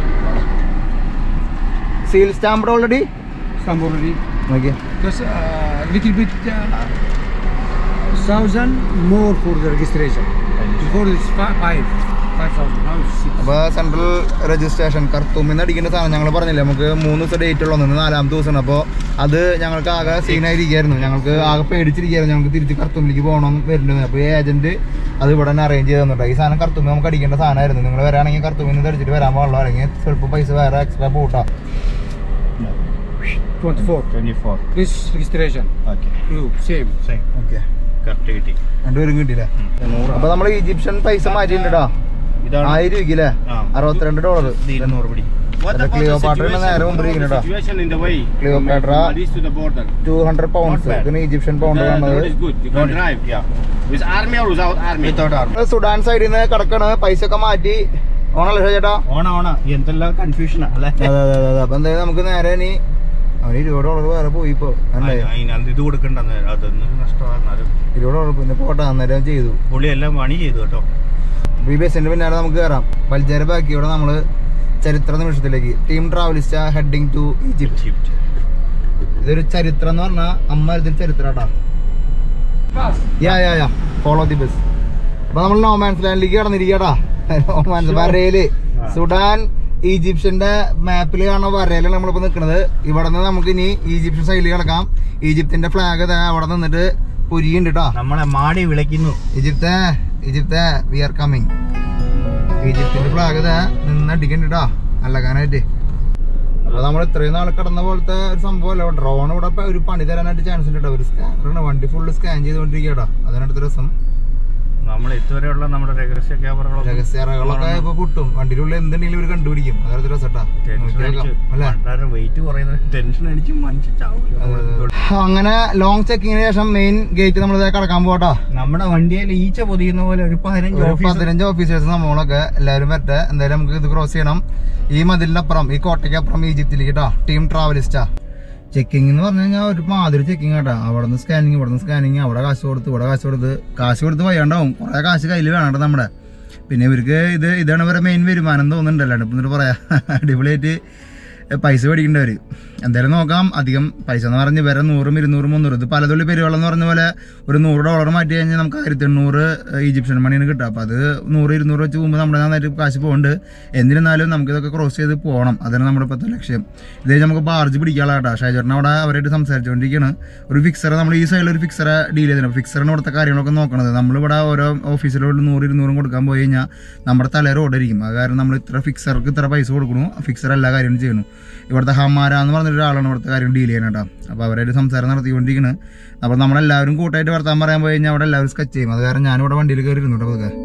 [SPEAKER 1] seal stamp already
[SPEAKER 3] Stamp already.
[SPEAKER 1] നോക്കിയേ
[SPEAKER 3] Just a little bit uh, thousand more for the registration. Before it's five, five, five thousand. Now it's six.
[SPEAKER 1] അപ്പൊ സെൻട്രൽ രജിസ്ട്രേഷൻ കർത്തൂമിന്ന് അടിക്കേണ്ട സാധനം ഞങ്ങൾ പറഞ്ഞില്ലേ നമുക്ക് മൂന്ന് ദിവസം ഡേറ്റ് ഉള്ളൂ ഒന്ന് നാലാമത്തെ ദിവസമാണ് അപ്പോൾ അത് ഞങ്ങൾക്ക് ആകെ സീനായിരിക്കായിരുന്നു ഞങ്ങൾക്ക് ആകെ പേടിച്ചിരിക്കുകയായിരുന്നു ഞങ്ങൾക്ക് തിരിച്ച് കർത്തൂമിലേക്ക് പോകണം വരുന്നത് അപ്പോൾ ഈ ഏജന്റ് അത് ഇവിടെ തന്നെ അറേഞ്ച് ചെയ്ത് തന്നിട്ടുണ്ട് ഈ സാധനം കർത്തൂമി നമുക്ക് അടിക്കേണ്ട സാധനമായിരുന്നു നിങ്ങൾ വരാണെങ്കിൽ കർത്തൂമിൽ നിന്ന് അടിച്ചിട്ട് വരാൻ പാടുള്ളൂ അല്ലെങ്കിൽ സ്വല്പം പൈസ വേറെ എക്സ്ട്രാ പോട്ടാ
[SPEAKER 3] Twenty-four.
[SPEAKER 2] Twenty four
[SPEAKER 3] This registration.
[SPEAKER 2] Okay
[SPEAKER 3] You same.
[SPEAKER 1] Okay
[SPEAKER 2] correct കിട്ടി
[SPEAKER 1] രണ്ടുപേരും കിട്ടിയില്ലേ
[SPEAKER 2] നൂറ്
[SPEAKER 1] അപ്പൊ നമ്മൾ ഈജിപ്ഷ്യൻ പൈസ മാറ്റിയിട്ടുണ്ടോ
[SPEAKER 2] ഇതാണ്
[SPEAKER 1] ആയിരം രൂപയ്ക്ക്
[SPEAKER 2] ആ.
[SPEAKER 1] അറുപത്തിരണ്ട് ഡോളർ
[SPEAKER 2] ഇത് ഇരുന്നൂറ് പിടി
[SPEAKER 1] അല്ല ക്ലിയോപാട്രയുടെ നേരെ മുമ്പിരിക്കുന്നുണ്ടോ
[SPEAKER 4] situation in the way
[SPEAKER 1] Cleopatra.
[SPEAKER 4] from Addis to the border.
[SPEAKER 1] Two hundred pounds
[SPEAKER 2] Not bad.
[SPEAKER 1] ഇതിന് ഈജിപ്ഷ്യൻ പൗണ്ട്
[SPEAKER 4] The, the
[SPEAKER 1] കാണുന്നത്
[SPEAKER 4] road is good. You can drive.
[SPEAKER 2] Yeah.
[SPEAKER 4] With army or without army.
[SPEAKER 2] Without army
[SPEAKER 1] നമ്മള് Sudan സൈഡിൽ നിന്ന് കിടക്കണ് പൈസ ഒക്കെ മാറ്റി ഓണല്ലേ ചേട്ടാ
[SPEAKER 2] ഓണ ഓണ എന്തെല്ലാം കൺഫ്യൂഷൻ അല്ലേ
[SPEAKER 1] അതെ അതെ അതെ അപ്പൊ എന്തായാലും നമുക്ക് നേരെ ഇനി അവന് ഇരുപത് ഡോളർ വേറെ പോയി ഇപ്പൊ അല്ലേ
[SPEAKER 2] അതിന് അത് ഇത് കൊടുക്കണ്ട അതൊന്നും നഷ്ടമാണ്
[SPEAKER 1] ഇരുപത് ഡോളർ പിന്നെ പോട്ടെ അന്നേരം ചെയ്തു
[SPEAKER 2] പുള്ളി എല്ലാം പണി ചെയ്തു കേട്ടോ
[SPEAKER 1] അപ്പൊ ഈ ബസ്സിന്റെ പിന്നാലെ നമുക്ക് കയറാം പൽജേര ബാക്കിയോടെ നമ്മള് ചരിത്ര നിമിഷത്തിലേക്ക് team Travelista heading to Egypt
[SPEAKER 2] Egypt
[SPEAKER 1] ഇതൊരു ചരിത്രം എന്ന് പറഞ്ഞാൽ അമ്മ ഇതിൽ ചരിത്രാട്ടാ യാ യാ യാ ഫോളോ ദി ബസ് അപ്പൊ നമ്മൾ നോമാൻസ് ലാൻഡിലേക്ക് കടന്നിരിക്കട്ടാ നോമാൻസ് വരയില് സുഡാൻ ഈജിപ്ഷ്യന്റെ മാപ്പിൽ കാണുന്ന വരയിലാണ് നമ്മളിപ്പോ നിൽക്കുന്നത് ഇവിടെ നിന്ന് നമുക്ക് ഇനി ഈജിപ്ഷ്യൻ സൈഡിൽ കിടക്കാം ഈജിപ്തിന്റെ ഫ്ലാഗ് അവിടെ നിന്നിട്ട് പൊരിയുണ്ട് കേട്ടോ
[SPEAKER 2] നമ്മളെ മാടി വിളിക്കുന്നു
[SPEAKER 1] ഈജിപ്തെ ഈജിപ്തെ വി ആർ കമ്മിങ് ഈജിപ്തിന്റെ ഫ്ലാഗ് നിന്ന് അടിക്കണ്ട കേട്ടോ അല്ലക്കാനായിട്ട് അപ്പൊ നമ്മൾ ഇത്രയും നാൾ കിടന്ന പോലത്തെ ഒരു സംഭവമല്ല ഡ്രോൺ ഇവിടെ ഇപ്പൊ ഒരു പണി തരാനായിട്ട് ചാൻസ് ഉണ്ട് കേട്ടോ ഒരു സ്കാനറാണ് വണ്ടി ഫുള്ള് സ്കാൻ ചെയ്തുകൊണ്ടിരിക്കുക കേട്ടോ അതിനടുത്ത രസം
[SPEAKER 2] നമ്മൾ ഇതുവരെയുള്ള നമ്മുടെ രഹസ്യ ക്യാമറകളൊക്കെ
[SPEAKER 1] രഹസ്യറകളൊക്കെ ഇപ്പൊ പൊട്ടും വണ്ടിയുടെ ഉള്ളിൽ എന്തുണ്ടെങ്കിലും ഇവർ കണ്ടുപിടിക്കും അതൊരു രസട്ടാ
[SPEAKER 2] ടെൻഷൻ അടിച്ച്
[SPEAKER 1] അല്ലേ
[SPEAKER 2] വളരെ വെയിറ്റ് കുറയുന്നത് ടെൻഷൻ അടിച്ച് മനുഷ്യ ചാവും
[SPEAKER 1] അങ്ങനെ ലോങ് ചെക്കിങ്ങിന് ശേഷം മെയിൻ ഗേറ്റ് നമ്മൾ കടക്കാൻ പോട്ടാ
[SPEAKER 2] നമ്മുടെ വണ്ടിയിൽ ഈച്ച പൊതിയുന്ന പോലെ ഒരു പതിനഞ്ച്
[SPEAKER 1] ഒരു
[SPEAKER 2] ഓഫീസ്
[SPEAKER 1] പതിനഞ്ച് ഓഫീസേഴ്സ് നമ്മളൊക്കെ എല്ലാവരും വരട്ടെ എന്തായാലും നമുക്ക് ഇത് ക്രോസ് ചെയ്യണം ഈ മതിലിന്റെ അപ്പുറം ഈ കോട്ടയ്ക്ക് അപ്പുറം ഈജിപ്തിലേക്ക് കേട്ടോ ടീം ട്രാവലിസ്റ്റാ ചെക്കിംഗ് എന്ന് പറഞ്ഞു കഴിഞ്ഞാൽ ഒരു മാതിരി ചെക്കിംഗ് കേട്ടോ അവിടെ നിന്ന് സ്കാനിങ് ഇവിടെ നിന്ന് സ്കാനിങ് അവിടെ കാശ് കൊടുത്ത് ഇവിടെ കാശ് കൊടുത്ത് കാശ് കൊടുത്ത് വയ്യാണ്ടാവും കുറെ കാശ് കയ്യിൽ വേണം കേട്ടോ നമ്മുടെ പിന്നെ ഇവർക്ക് ഇത് ഇതാണ് ഇവരെ മെയിൻ വരുമാനം തോന്നുന്നുണ്ടല്ലോ ഇപ്പം എന്നിട്ട് പറയാം അടിപൊളിയായിട്ട് പൈസ മേടിക്കേണ്ടവർ എന്തായാലും നോക്കാം അധികം പൈസ എന്ന് പറഞ്ഞ് വരെ നൂറും ഇരുന്നൂറും മുന്നൂറ് ഇത് പലതുള്ളി പെരുവെള്ളം എന്ന് പറഞ്ഞ പോലെ ഒരു നൂറ് ഡോളർ മാറ്റി കഴിഞ്ഞാൽ നമുക്ക് ആയിരത്തി എണ്ണൂറ് ഈജിപ്ഷ്യൻ മണിയാണ് കിട്ടുക അപ്പോൾ അത് നൂറ് ഇരുന്നൂറ് വെച്ച് പോകുമ്പോൾ നമ്മുടെ നന്നായിട്ട് കാശ് പോകുന്നുണ്ട് എന്നിരുന്നാലും നമുക്ക് ഇതൊക്കെ ക്രോസ് ചെയ്ത് പോകണം അതാണ് നമ്മുടെ ഇപ്പോഴത്തെ ലക്ഷ്യം ഇതേ നമുക്ക് ബാർജ് പിടിക്കാനുള്ള കേട്ടോ ഷാജേട്ടൻ അവിടെ അവരായിട്ട് സംസാരിച്ചുകൊണ്ടിരിക്കുകയാണ് ഒരു ഫിക്സറെ നമ്മൾ ഈ സൈഡിൽ ഒരു ഫിക്സറെ ഡീൽ ചെയ്തിട്ടുണ്ട് ഫിക്സറിന് ഇവിടുത്തെ കാര്യങ്ങളൊക്കെ നോക്കണത് നമ്മളിവിടെ ഓരോ ഓഫീസിലോട്ട് നൂറ് ഇരുന്നൂറും കൊടുക്കാൻ പോയി കഴിഞ്ഞാൽ നമ്മുടെ തല റോഡായിരിക്കും അത് കാരണം നമ്മൾ ഇത്ര ഫിക്സർക്ക് ഇത്ര പൈസ കൊടുക്കണു ഫിക്സർ എല്ലാ കാര്യവും ചെയ്യണം ഇവിടുത്തെ ഹമാര എന്ന് പറഞ്ഞൊരു ഒരാളാണ് ഇവിടുത്തെ കാര്യം ഡീൽ ചെയ്യണം കേട്ടോ അപ്പോൾ അവരായിട്ട് സംസാരം നടത്തിക്കൊണ്ടിരിക്കുന്നത് അപ്പോൾ നമ്മളെല്ലാവരും കൂട്ടായിട്ട് വർത്താൻ പറയാൻ പോയി കഴിഞ്ഞാൽ അവിടെ എല്ലാവരും സ്കച്ച് ചെയ്യും അത് കാരണം ഞാനിവിടെ വണ്ടിയിൽ കയറി ഇരുന്നു കേട്ടോ അതൊക്കെ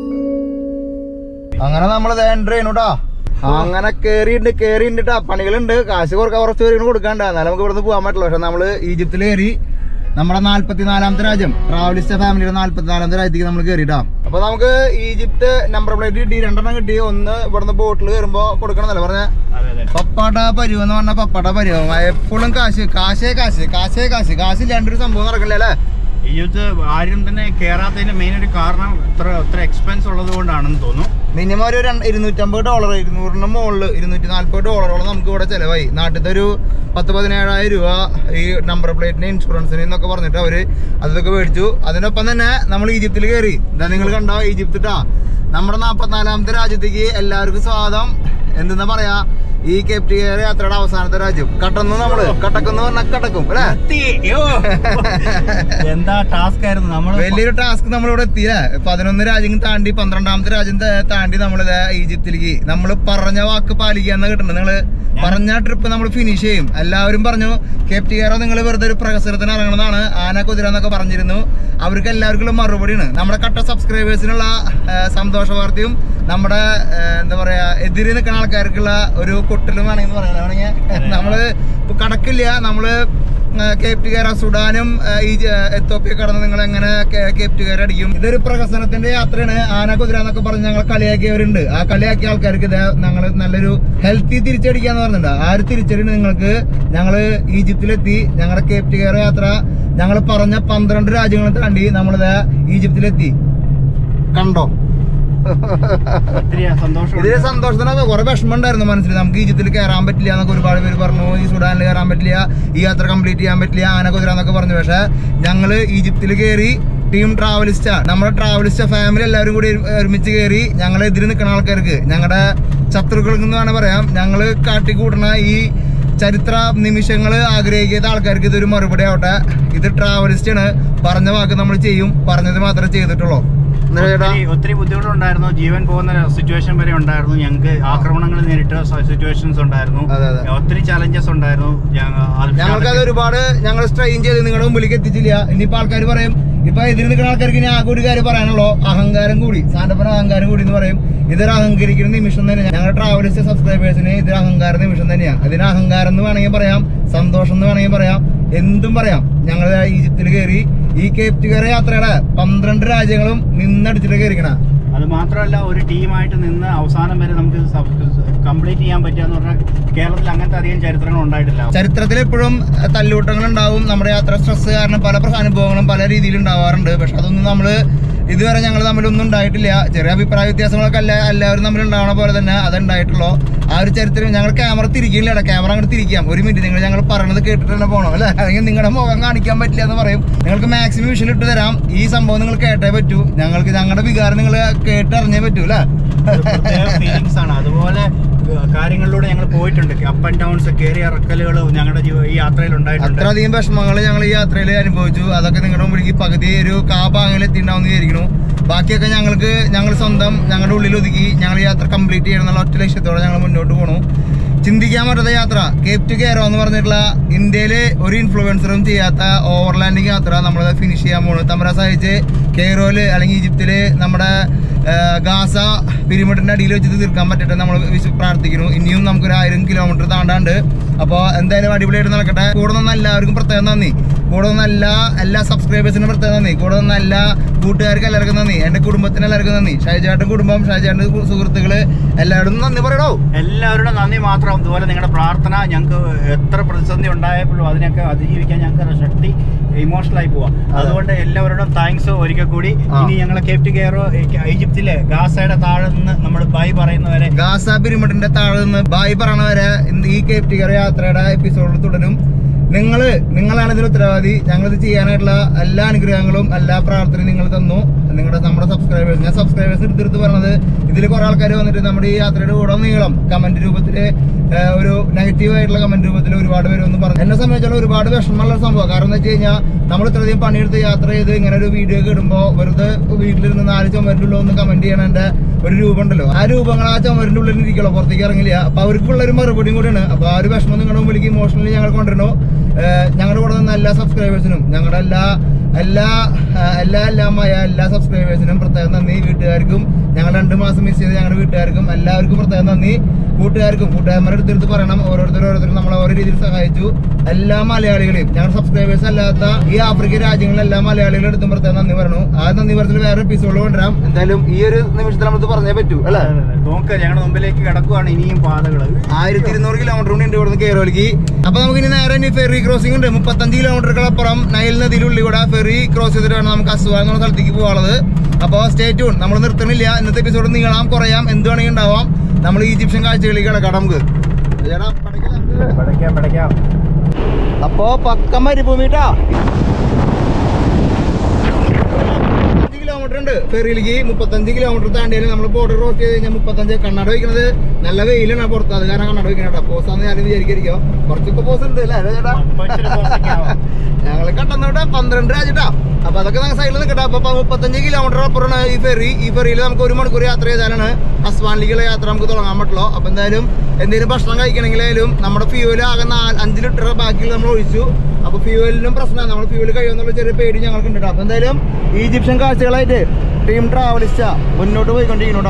[SPEAKER 1] അങ്ങനെ നമ്മൾ എൻ്റർ ചെയ്യണൂട്ടാ അങ്ങനെ കേറിയിട്ടുണ്ട് കേറിയിട്ടാ പണികളുണ്ട് കാശ് കുറക്കാൻ കുറച്ച് പേര് കൊടുക്കാണ്ട് എന്നാലും നമുക്ക് ഇവിടുന്ന് പോകാൻ പറ്റില്ല പക്ഷെ നമ്മള് ഈജിപ്തിൽ കയറി നമ്മുടെ നാല്പത്തിനാലാമത്തെ രാജ്യം ട്രാവലിസ്റ്റ് ഫാമിലിയുടെ നാല്പത്തിനാലാമത്തെ രാജ്യത്തേക്ക് നമ്മൾ കയറിയിട്ടാ അപ്പൊ നമുക്ക് ഈജിപ്ത് നമ്പർ പ്ലേറ്റ് കിട്ടി രണ്ടെണ്ണം കിട്ടി ഒന്ന് ഇവിടുന്ന് ബോട്ടിൽ കയറുമ്പോ കൊടുക്കണമെന്നല്ല പറഞ്ഞ
[SPEAKER 2] അതെ അതെ
[SPEAKER 1] പപ്പാട്ട പരുവം എന്ന് പറഞ്ഞ പപ്പാട്ട പരുവം എപ്പോഴും കാശ് കാശേ കാശ് കാശേ കാശ് കാശില്ലാണ്ടൊരു സംഭവം നടക്കില്ല അല്ലേ
[SPEAKER 2] ഈജിപ്ത് ആരും തന്നെ കേറാത്തതിന്റെ മെയിൻ ഒരു കാരണം ഇത്ര ഇത്ര എക്സ്പെൻസ് ഉള്ളത് കൊണ്ടാണെന്ന് തോന്നുന്നു
[SPEAKER 1] മിനിമം ഒരു രണ്ട് ഇരുന്നൂറ്റമ്പത് ഡോളർ ഇരുന്നൂറിന് മുകളിൽ ഇരുന്നൂറ്റി നാല്പത് ഡോളറോളം നമുക്ക് ഇവിടെ ചിലവായി നാട്ടിലത്തെ ഒരു പത്ത് പതിനേഴായിരം രൂപ ഈ നമ്പർ പ്ലേറ്റിന് ഇൻഷുറൻസിന് എന്നൊക്കെ പറഞ്ഞിട്ട് അവര് അതൊക്കെ മേടിച്ചു അതിനൊപ്പം തന്നെ നമ്മൾ ഈജിപ്തിൽ കയറി ഇതാ നിങ്ങൾ കണ്ടോ ഈജിപ്തിട്ടാ നമ്മുടെ നാപ്പത്തിനാലാമത്തെ രാജ്യത്തേക്ക് എല്ലാവർക്കും സ്വാഗതം എന്തെന്നാ പറയാ ഈ കേപ്റ്റ് കെയർ യാത്രയുടെ അവസാനത്തെ രാജ്യം കട്ടന്നു നമ്മള് കട്ടക്കെന്ന് പറഞ്ഞാൽ കട്ടക്കും അല്ലേ
[SPEAKER 2] എന്താ ടാസ്ക് ആയിരുന്നു നമ്മള്
[SPEAKER 1] വലിയൊരു ടാസ്ക് നമ്മളിവിടെ എത്തിയില്ലേ പതിനൊന്ന് രാജ്യം താണ്ടി പന്ത്രണ്ടാമത്തെ രാജ്യം ത- താണ്ടി നമ്മളിത് ഈജിപ്തിലേക്ക് നമ്മൾ പറഞ്ഞ വാക്ക് പാലിക്കാന്ന് കിട്ടുന്നത് നിങ്ങള് പറഞ്ഞ ട്രിപ്പ് നമ്മൾ ഫിനിഷ് ചെയ്യും എല്ലാവരും പറഞ്ഞു കേപ്റ്റ് കെയറോ നിങ്ങൾ വെറുതെ ഒരു പ്രകസനത്തിന് ഇറങ്ങണമെന്നാണ് ആന കുതിര എന്നൊക്കെ പറഞ്ഞിരുന്നു അവർക്ക് എല്ലാവർക്കും മറുപടിയാണ് നമ്മുടെ കട്ട സബ്സ്ക്രൈബേഴ്സിനുള്ള സന്തോഷ വാർത്തയും നമ്മുടെ ആ, എന്താ പറയാ എതിരെ നിൽക്കുന്ന ആൾക്കാർക്കുള്ള ഒരു കൊട്ടിലും വേണമെങ്കിൽ പറയാം വേണമെങ്കിൽ നമ്മള് ഇപ്പൊ കടക്കില്ല നമ്മള് കേപ്റ്റ് കയറ സുഡാനും ആ, ഈ ജ- എത്തോപ്യ കടന്ന് നിങ്ങൾ എങ്ങനെ കേപ്റ്റ് കയറി അടിക്കും ഇതൊരു പ്രഹസനത്തിന്റെ യാത്രയാണ് ആന കുതിര എന്നൊക്കെ പറഞ്ഞ് ഞങ്ങൾ കളിയാക്കിയവരുണ്ട് ആ കളിയാക്കിയ ആൾക്കാർക്ക് ഇത് ഞങ്ങൾ നല്ലൊരു ഹെൽത്തി തിരിച്ചടിക്കാന്ന് പറഞ്ഞിട്ടുണ്ട് ആ ഒരു തിരിച്ചടി നിങ്ങൾക്ക് ഞങ്ങള് ഈജിപ്തിലെത്തി ഞങ്ങളുടെ കേപ്റ്റ് കയറ യാത്ര ഞങ്ങൾ പറഞ്ഞ പന്ത്രണ്ട് രാജ്യങ്ങൾ താണ്ടി നമ്മളിത് ഈജിപ്തിലെത്തി കണ്ടോ
[SPEAKER 2] ഒത്തിരി സന്തോഷം
[SPEAKER 1] ഇതിന് സന്തോഷത്തിനൊക്കെ കുറെ വിഷമം ഉണ്ടായിരുന്നു മനസ്സിൽ നമുക്ക് ഈജിപ്തിൽ കയറാൻ പറ്റില്ല എന്നൊക്കെ ഒരുപാട് പേര് പറഞ്ഞു ഈ സുഡാനിൽ കയറാൻ പറ്റില്ല ഈ യാത്ര കംപ്ലീറ്റ് ചെയ്യാൻ പറ്റില്ല ആന കുതിര എന്നൊക്കെ പറഞ്ഞു പക്ഷെ ഞങ്ങള് ഈജിപ്തിൽ കയറി ടീം ട്രാവലിസ്റ്റ നമ്മുടെ ട്രാവലിസ്റ്റ ഫാമിലി എല്ലാവരും കൂടി ഒരു- ഒരുമിച്ച് കയറി ഞങ്ങളെ എതിര് നിൽക്കുന്ന ആൾക്കാർക്ക് ഞങ്ങളുടെ ശത്രുക്കൾക്ക് എന്ന് വേണം പറയാം ഞങ്ങള് കാട്ടിക്കൂട്ടണ ഈ ചരിത്ര നിമിഷങ്ങൾ ആഗ്രഹിക്കാത്ത ആൾക്കാർക്ക് ഇതൊരു മറുപടി ആവട്ടെ ഇത് ട്രാവലിസ്റ്റ് ആണ് പറഞ്ഞ വാക്ക് നമ്മൾ ചെയ്യും പറഞ്ഞത് മാത്രമേ ചെയ്തിട്ടുള്ളൂ എന്താ ചേട്ടാ
[SPEAKER 2] ഒത്തിരി ഒത്തിരി ബുദ്ധിമുട്ടുണ്ടായിരുന്നു ജീവൻ പോകുന്ന സിറ്റുവേഷൻ വരെ ഉണ്ടായിരുന്നു ഞങ്ങൾക്ക് ആക്രമണങ്ങൾ നേരിട്ട സിറ്റുവേഷൻസ് ഉണ്ടായിരുന്നു
[SPEAKER 1] അതെ, അതെ.
[SPEAKER 2] ഒത്തിരി ചാലഞ്ചസ് ഉണ്ടായിരുന്നു ഞങ്ങ- അത്
[SPEAKER 1] ഞങ്ങൾക്ക് അത് ഒരുപാട് ഞങ്ങൾ സ്ട്രെയിൻ ചെയ്ത് നിങ്ങളുടെ മുമ്പിലേക്ക് എത്തിച്ചില്ല ഇനിയിപ്പോ ആൾക്കാർ പറയും ഇപ്പൊ എതിര് നിൽക്കുന്ന ആൾക്കാർക്ക് ഇനി ആകെ ഒരു കാര്യം പറയാനുള്ളൂ അഹങ്കാരം കൂടി സാന്റപ്പന അഹങ്കാരം കൂടി എന്ന് പറയും ഇതൊരു അഹങ്കരിക്കുന്ന നിമിഷം തന്നെയാണ് ഞങ്ങളുടെ ട്രാവലേഴ്സ് സബ്സ്ക്രൈബേഴ്സിന് ഇതൊരു അഹങ്കാര നിമിഷം തന്നെയാണ് അതിന് അഹങ്കാരം എന്ന് വേണമെങ്കിൽ പറയാം സന്തോഷം എന്ന് വേണമെങ്കിൽ പറയാം എന്തും പറയാം ഞങ്ങൾ ഈജിപ്തിൽ കയറി ഈ കേപ്റ്റ് കയറി യാത്രയുടെ പന്ത്രണ്ട് രാജ്യങ്ങളും നിന്നടിച്ചിട്ട് കയറിക്കണ
[SPEAKER 2] അത് മാത്രമല്ല ഒരു ടീമായിട്ട് നിന്ന് അവസാനം വരെ നമുക്ക് കംപ്ലീറ്റ് ചെയ്യാൻ പറ്റുക പറഞ്ഞാൽ കേരളത്തിൽ അങ്ങനത്തെ അധികം ചരിത്രങ്ങൾ ഉണ്ടായിട്ടില്ല
[SPEAKER 1] ചരിത്രത്തിൽ എപ്പോഴും തല്ലൂട്ടങ്ങൾ ഉണ്ടാവും നമ്മുടെ യാത്ര സ്ട്രെസ് കാരണം പല പ്രശ്ന അനുഭവങ്ങളും പല രീതിയിൽ ഉണ്ടാവാറുണ്ട് പക്ഷെ അതൊന്നും നമ്മൾ ഇതുവരെ ഞങ്ങൾ തമ്മിലൊന്നും ഉണ്ടായിട്ടില്ല ചെറിയ അഭിപ്രായ വ്യത്യാസങ്ങളൊക്കെ അല്ല എല്ലാവരും തമ്മിൽ ഉണ്ടാവണ പോലെ തന്നെ അത് ഉണ്ടായിട്ടുള്ളൂ ആ ഒരു ചരിത്രം ഞങ്ങൾ ക്യാമറ തിരിക്കില്ല ക്യാമറ അങ്ങോട്ട് തിരിക്കാം ഒരു മിനിറ്റ് നിങ്ങൾ ഞങ്ങൾ പറയണത് കേട്ടിട്ട് തന്നെ പോകണം അല്ലേ അല്ലെങ്കിൽ നിങ്ങളുടെ മുഖം കാണിക്കാൻ പറ്റില്ല എന്ന് പറയും നിങ്ങൾക്ക് മാക്സിമം വിഷൻ ഇട്ട് തരാം ഈ സംഭവം നിങ്ങൾ കേട്ടേ പറ്റൂ ഞങ്ങൾക്ക് ഞങ്ങളുടെ വികാരം നിങ്ങൾ കേട്ടറിഞ്ഞേ പറ്റൂ അല്ലേ
[SPEAKER 2] ഫീലിങ്സ് ആണ് അതുപോലെ ഏഹ്, കാര്യങ്ങളിലൂടെ ഞങ്ങൾ പോയിട്ടുണ്ട് അപ്പ് ആൻഡ് ഡൗൺസ് കയറി ഇറക്കലുകൾ ഞങ്ങളുടെ ജീവ- ഈ യാത്രയിൽ ഉണ്ടായിട്ടുണ്ട്
[SPEAKER 1] അത്രയധികം വിഷമങ്ങൾ ഞങ്ങൾ ഈ യാത്രയിൽ അനുഭവിച്ചു അതൊക്കെ നിങ്ങളുടെ മുമ്പിലേക്ക് പകുതി ഒരു കാ ഭാഗങ്ങൾ എത്തിണ്ടാവുന്ന വിചാരിക്കുന്നു ബാക്കിയൊക്കെ ഞങ്ങൾക്ക് ഞങ്ങൾ സ്വന്തം ഞങ്ങളുടെ ഉള്ളിൽ ഒതുക്കി ഞങ്ങൾ ഈ യാത്ര കംപ്ലീറ്റ് ചെയ്യണം എന്നുള്ള ഒറ്റ ലക്ഷ്യത്തോടെ ഞങ്ങൾ മുന്നോട്ട് പോകണു ചിന്തിക്കാൻ പറ്റാത്ത യാത്ര കേപ്പ് ടു കെയറോ എന്ന് പറഞ്ഞിട്ടുള്ള ഇന്ത്യയിലെ ഒരു ഇൻഫ്ലുവൻസറും ചെയ്യാത്ത ഓവർലാൻഡിങ് യാത്ര നമ്മൾ ഫിനിഷ് ചെയ്യാൻ പോണു തമര സഹിച്ച് കെയറോയില് അല്ലെങ്കിൽ ഈജിപ്തില് നമ്മുടെ ആ, ഗാസ പിരിമിഡിന്റെ അടിയിൽ വെച്ച് തീർക്കാൻ പറ്റട്ടെ നമ്മൾ പ്രാർത്ഥിക്കുന്നു ഇനിയും നമുക്കൊരു ആയിരം കിലോമീറ്റർ താണ്ടാണ്ട് അപ്പോൾ എന്തായാലും അടിപൊളിയായിട്ട് നടക്കട്ടെ കൂടെ നിന്ന് എല്ലാവർക്കും പ്രത്യേകം നന്ദി കൂടെ നിന്ന് എല്ലാ എല്ലാ സബ്സ്ക്രൈബേഴ്സിനും പ്രത്യേകം നന്ദി കൂടെ നിന്ന് എല്ലാ കൂട്ടുകാർക്കും എല്ലാവർക്കും നന്ദി എൻ്റെ കുടുംബത്തിന് എല്ലാവർക്കും നന്ദി ഷാജാട്ടും കുടുംബം ഷാജാന്റെ സുഹൃത്തുക്കള് എല്ലാവരും നന്ദി പറയണോ
[SPEAKER 2] എല്ലാവരുടെ നന്ദി മാത്രം ഇതുപോലെ നിങ്ങളുടെ പ്രാർത്ഥന ഞങ്ങൾക്ക് എത്ര പ്രതിസന്ധി ഉണ്ടായപ്പോഴും അതിനൊക്കെ അതിജീവിക്കാൻ ഞങ്ങൾക്ക് ശക്തി ഇമോഷണൽ ആയി പോവാം അതുകൊണ്ട് എല്ലാവരോടും താങ്ക്സ് ഒരിക്കൽ കൂടി
[SPEAKER 1] ആ.
[SPEAKER 2] ഇനി ഞങ്ങളെ കേപ്റ്റ് കെയറോ ഈജിപ്തിലെ ഗാസയുടെ താഴെ നിന്ന് നമ്മൾ ബൈ പറയുന്നവരെ
[SPEAKER 1] ഗാസ പിരിമിഡിന്റെ താഴെ നിന്ന് ബായി പറയണ വരെ ഇന്ന് ഈ കേപ് ടിക്കർ യാത്രയുടെ എപ്പിസോഡിൽ തുടരും നിങ്ങള് നിങ്ങളാണ് ഇതിന് ഉത്തരവാദി ഞങ്ങളിത് ചെയ്യാനായിട്ടുള്ള എല്ലാ അനുഗ്രഹങ്ങളും എല്ലാ പ്രാർത്ഥനയും നിങ്ങൾ തന്നു നിങ്ങളുടെ നമ്മുടെ സബ്സ്ക്രൈബേഴ്സ് ഞാൻ സബ്സ്ക്രൈബേഴ്സ് എടുത്തെടുത്ത് പറഞ്ഞത് ഇതിൽ കുറെ ആൾക്കാർ വന്നിട്ട് നമ്മുടെ ഈ യാത്രയുടെ കൂടെ നീളം കമന്റ് രൂപത്തില് ഏഹ്, ഒരു നെഗറ്റീവ് ആയിട്ടുള്ള കമന്റ് രൂപത്തിൽ ഒരുപാട് പേര് ഒന്ന് പറഞ്ഞു എന്നെ സംബന്ധിച്ചുള്ള ഒരുപാട് വിഷമമുള്ള ഒരു സംഭവം കാരണം എന്താ വെച്ച് കഴിഞ്ഞാൽ നമ്മൾ ഇത്രയധികം പണിയെടുത്ത് യാത്ര ചെയ്ത് ഇങ്ങനെ ഒരു വീഡിയോ ഒക്കെ ഇടുമ്പോൾ വെറുതെ വീട്ടിലിരുന്ന് നാല് ചുമരിൻ്റെ ഉള്ളിൽ ഒന്ന് കമന്റ് ചെയ്യണതിന്റെ ഒരു രൂപം ഉണ്ടല്ലോ ആ രൂപങ്ങൾ ആ ചുമരിന്റെ ഉള്ളിൽ ഇരിക്കുള്ളൂ പുറത്തേക്ക് ഇറങ്ങില്ല അപ്പൊ അവർക്കുള്ള ഒരു മറുപടിയും കൂടിയാണ് അപ്പൊ ആ ഒരു വിഷമം നിങ്ങളുടെ മുമ്പിലേക്ക് ഇമോഷണലി ഞങ്ങൾ കൊണ്ടുവരണു ഏഹ് ഞങ്ങളുടെ കൂടെ നിന്ന എല്ലാ സബ്സ്ക്രൈബേഴ്സിനും ഞങ്ങളുടെ എല്ലാ എല്ലാ ആ, എല്ലാ എല്ലാമായ എല്ലാ സബ്സ്ക്രൈബേഴ്സിനും പ്രത്യേകം നന്ദി വീട്ടുകാർക്കും ഞങ്ങൾ രണ്ട് മാസം മിസ് ചെയ്ത് ഞങ്ങളുടെ വീട്ടുകാർക്കും എല്ലാവർക്കും പ്രത്യേകം നന്ദി കൂട്ടുകാർക്കും കൂട്ടുകാരന്മാരുടെ അടുത്തെടുത്ത് പറയണം ഓരോരുത്തർ ഓരോരുത്തർ നമ്മളെ ഓരോ രീതിയിൽ സഹായിച്ചു എല്ലാ മലയാളികളെയും ഞങ്ങളുടെ സബ്സ്ക്രൈബേഴ്സ് അല്ലാത്ത ഈ ആഫ്രിക്കൻ രാജ്യങ്ങളിലെ എല്ലാ മലയാളികളുടെ അടുത്തും പ്രത്യേകം നന്ദി പറഞ്ഞു ആ നന്ദി പറഞ്ഞിട്ട് വേറെ എപ്പിസോഡ് കൊണ്ടുവരാം എന്തായാലും ഈ ഒരു നിമിഷത്തിൽ നമുക്ക് പറഞ്ഞേ പറ്റൂ അല്ലേ
[SPEAKER 2] നോക്ക് ഞങ്ങളുടെ മുമ്പിലേക്ക് കിടക്കുവാണ് ഇനിയും പാതകള്
[SPEAKER 1] ആയിരത്തി ഇരുന്നൂറ് കിലോമീറ്റർ കൂടി ഉണ്ട് ഇവിടുന്ന് കേരളക്ക് അപ്പൊ നമുക്ക് ഇനി നേരെ ഇനി ഫെറി ക്രോസിംഗ് ഉണ്ട് മുപ്പത്തഞ്ച് കിലോമീറ്ററുകളപ്പുറം നൈൽ നദിയിലുള്ളിൽ കൂടെ ഫെറി ക്രോസ് ചെയ്തിട്ട് വേണം നമുക്ക് അസുവാൻ എന്ന സ്ഥലത്തേക്ക് പോകാനുള്ളത് അപ്പോൾ സ്റ്റേ ട്യൂൺ നമ്മൾ നിർത്തണില്ല ഇന്നത്തെ എപ്പിസോഡ് നീളാം കുറയാം എന്ത് വേണമെങ്കിൽ ഉണ്ടാവാം നമ്മൾ ഈജിപ്ഷ്യൻ കാഴ്ചകളിലേക്ക് കിടക്കാം നമുക്ക് ചേട്ടാ, പടയ്ക്കല് നമുക്ക്
[SPEAKER 2] പടയ്ക്കാം പടയ്ക്കാം
[SPEAKER 1] അപ്പോ പക്ക മരുഭൂമിട്ടാ അഞ്ച് കിലോമീറ്റർ ഉണ്ട് ഫെറിയിലേക്ക് മുപ്പത്തഞ്ച് കിലോമീറ്റർ താണ്ടിയാലും നമ്മൾ ബോർഡർ ക്രോസ് ചെയ്ത് കഴിഞ്ഞാൽ മുപ്പത്തഞ്ച് കണ്ണട വയ്ക്കുന്നത് നല്ല വെയിലാണ് പുറത്ത് അത് കാരണം കണ്ണട വയ്ക്കണേട്ടാ പോസാന്ന് ഞാനും വിചാരിക്കായിരിക്കും കുറച്ചൊക്കെ പോസ് ഉണ്ട് അല്ലേ അല്ലേ ചേട്ടാ
[SPEAKER 2] ഇച്ചിരി pose ഒക്കെ ആവാം.
[SPEAKER 1] ഞങ്ങള് കണ്ടെന്നോട്ടെ പന്ത്രണ്ട് രാജ്യട്ടാ അപ്പൊ അതൊക്കെ നമുക്ക് സൈഡിൽ നിൽക്കട്ടെ അപ്പൊ പ- മുപ്പത്തഞ്ച് കിലോമീറ്റർ അപ്പുറമാണ് ഈ ഫെറി ഈ ഫെറിയിൽ നമുക്ക് ഒരു മണിക്കൂർ യാത്ര ചെയ്താലാണ് അസ്വാനിലേക്കുള്ള യാത്ര നമുക്ക് തുടങ്ങാൻ പറ്റുള്ളൂ അപ്പൊ എന്തായാലും എന്തെങ്കിലും ഭക്ഷണം കഴിക്കണമെങ്കിലായാലും നമ്മുടെ ഫ്യൂവൽ ആകെ നാല് അഞ്ച് ലിറ്റർ ബാക്കിൽ നമ്മൾ ഒഴിച്ചു അപ്പൊ ഫ്യൂവലിനും പ്രശ്നമാണ് നമ്മൾ ഫ്യൂവൽ കഴിയുമെന്നുള്ള ചെറിയ പേടി ഞങ്ങൾക്ക് ഉണ്ട് അപ്പൊ എന്തായാലും ഈജിപ്ഷ്യൻ കാഴ്ചകളായിട്ട് ടീം ട്രാവലിസ്റ്റ മുന്നോട്ട് പോയിക്കൊണ്ടിരിക്കണോട്ടോ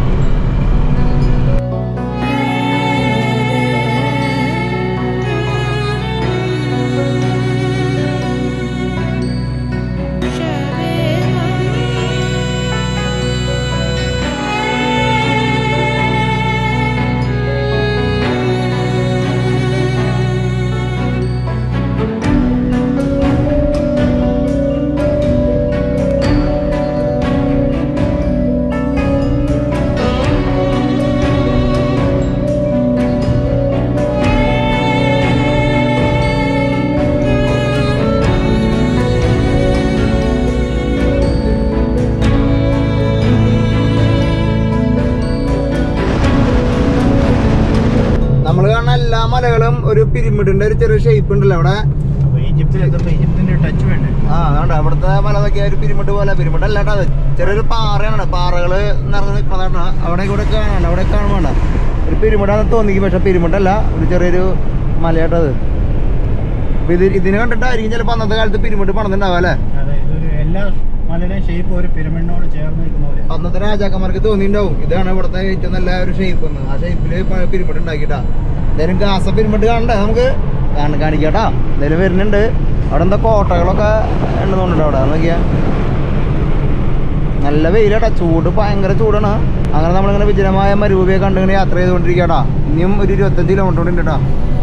[SPEAKER 1] നമ്മൾ കാണുന്ന എല്ലാ മലകളും ഒരു പിരിമിഡിന്റെ ഒരു ചെറിയ ഷേപ്പ് ഉണ്ടല്ലോ അവിടെ
[SPEAKER 2] അപ്പൊ ഈജിപ്തിൽ എത്തുമ്പോ ഈജിപ്തിന്റെ ടച്ച് വേണ്ടേ
[SPEAKER 1] ആ അതുകൊണ്ട് അവിടുത്തെ മല നോക്കിയ ഒരു പിരിമിഡ് പോലെ പിരിമിഡ് അല്ലാട്ടോ അത് ചെറിയൊരു പാറയാണ് പാറകള് നിറഞ്ഞു നിൽക്കുന്നതാണ് അവിടെ കൂടെ കാണാൻ അവിടെ കാണുമ്പോണ്ട ഒരു പിരിമിഡാന്ന് തോന്നിക്കും പക്ഷെ പിരിമിഡ് അല്ല ഒരു ചെറിയൊരു മലയാട്ടോ അത് അപ്പൊ ഇത് ഇതിന് കണ്ടിട്ടായിരിക്കും ചിലപ്പോ അന്നത്തെ കാലത്ത് പിരിമിഡ് പണിതുണ്ടാവുക അല്ലേ
[SPEAKER 2] അതെ ഇതൊരു എല്ലാ മലയുടെയും ഷേപ്പ് ഒരു പിരമിഡിനോട് ചേർന്ന് നിൽക്കുന്ന പോലെ
[SPEAKER 1] അന്നത്തെ രാജാക്കന്മാർക്ക് തോന്നിയിട്ടുണ്ടാവും ഇതാണ് ഇവിടുത്തെ ഏറ്റവും നല്ല ഒരു ഷേപ്പ് എന്ന് ആ ഷേപ്പില് പിരിമിഡ് ഉണ്ടാക്കിട്ടാ എന്തായാലും ഗാസ പിരിമിഡ് കാണണ്ടേ നമുക്ക് കാണ- കാണിക്കാട്ടാ എന്തായാലും വരുന്നുണ്ട് അവിടെ എന്താ കോട്ടകളൊക്കെ ഉണ്ടെന്നുണ്ട് അവിടെ നോക്കിയാ നല്ല വെയിലാട്ടാ ചൂട് ഭയങ്കര ചൂടാണ് അങ്ങനെ നമ്മളിങ്ങനെ വിജനമായ മരുഭൂമിയെ കണ്ടിങ്ങനെ യാത്ര ചെയ്തുകൊണ്ടിരിക്കട്ടാ ഇനിയും ഒരു ഇരുപത്തഞ്ച് കിലോമീറ്റർ കൂടി ഉണ്ട് കേട്ടാ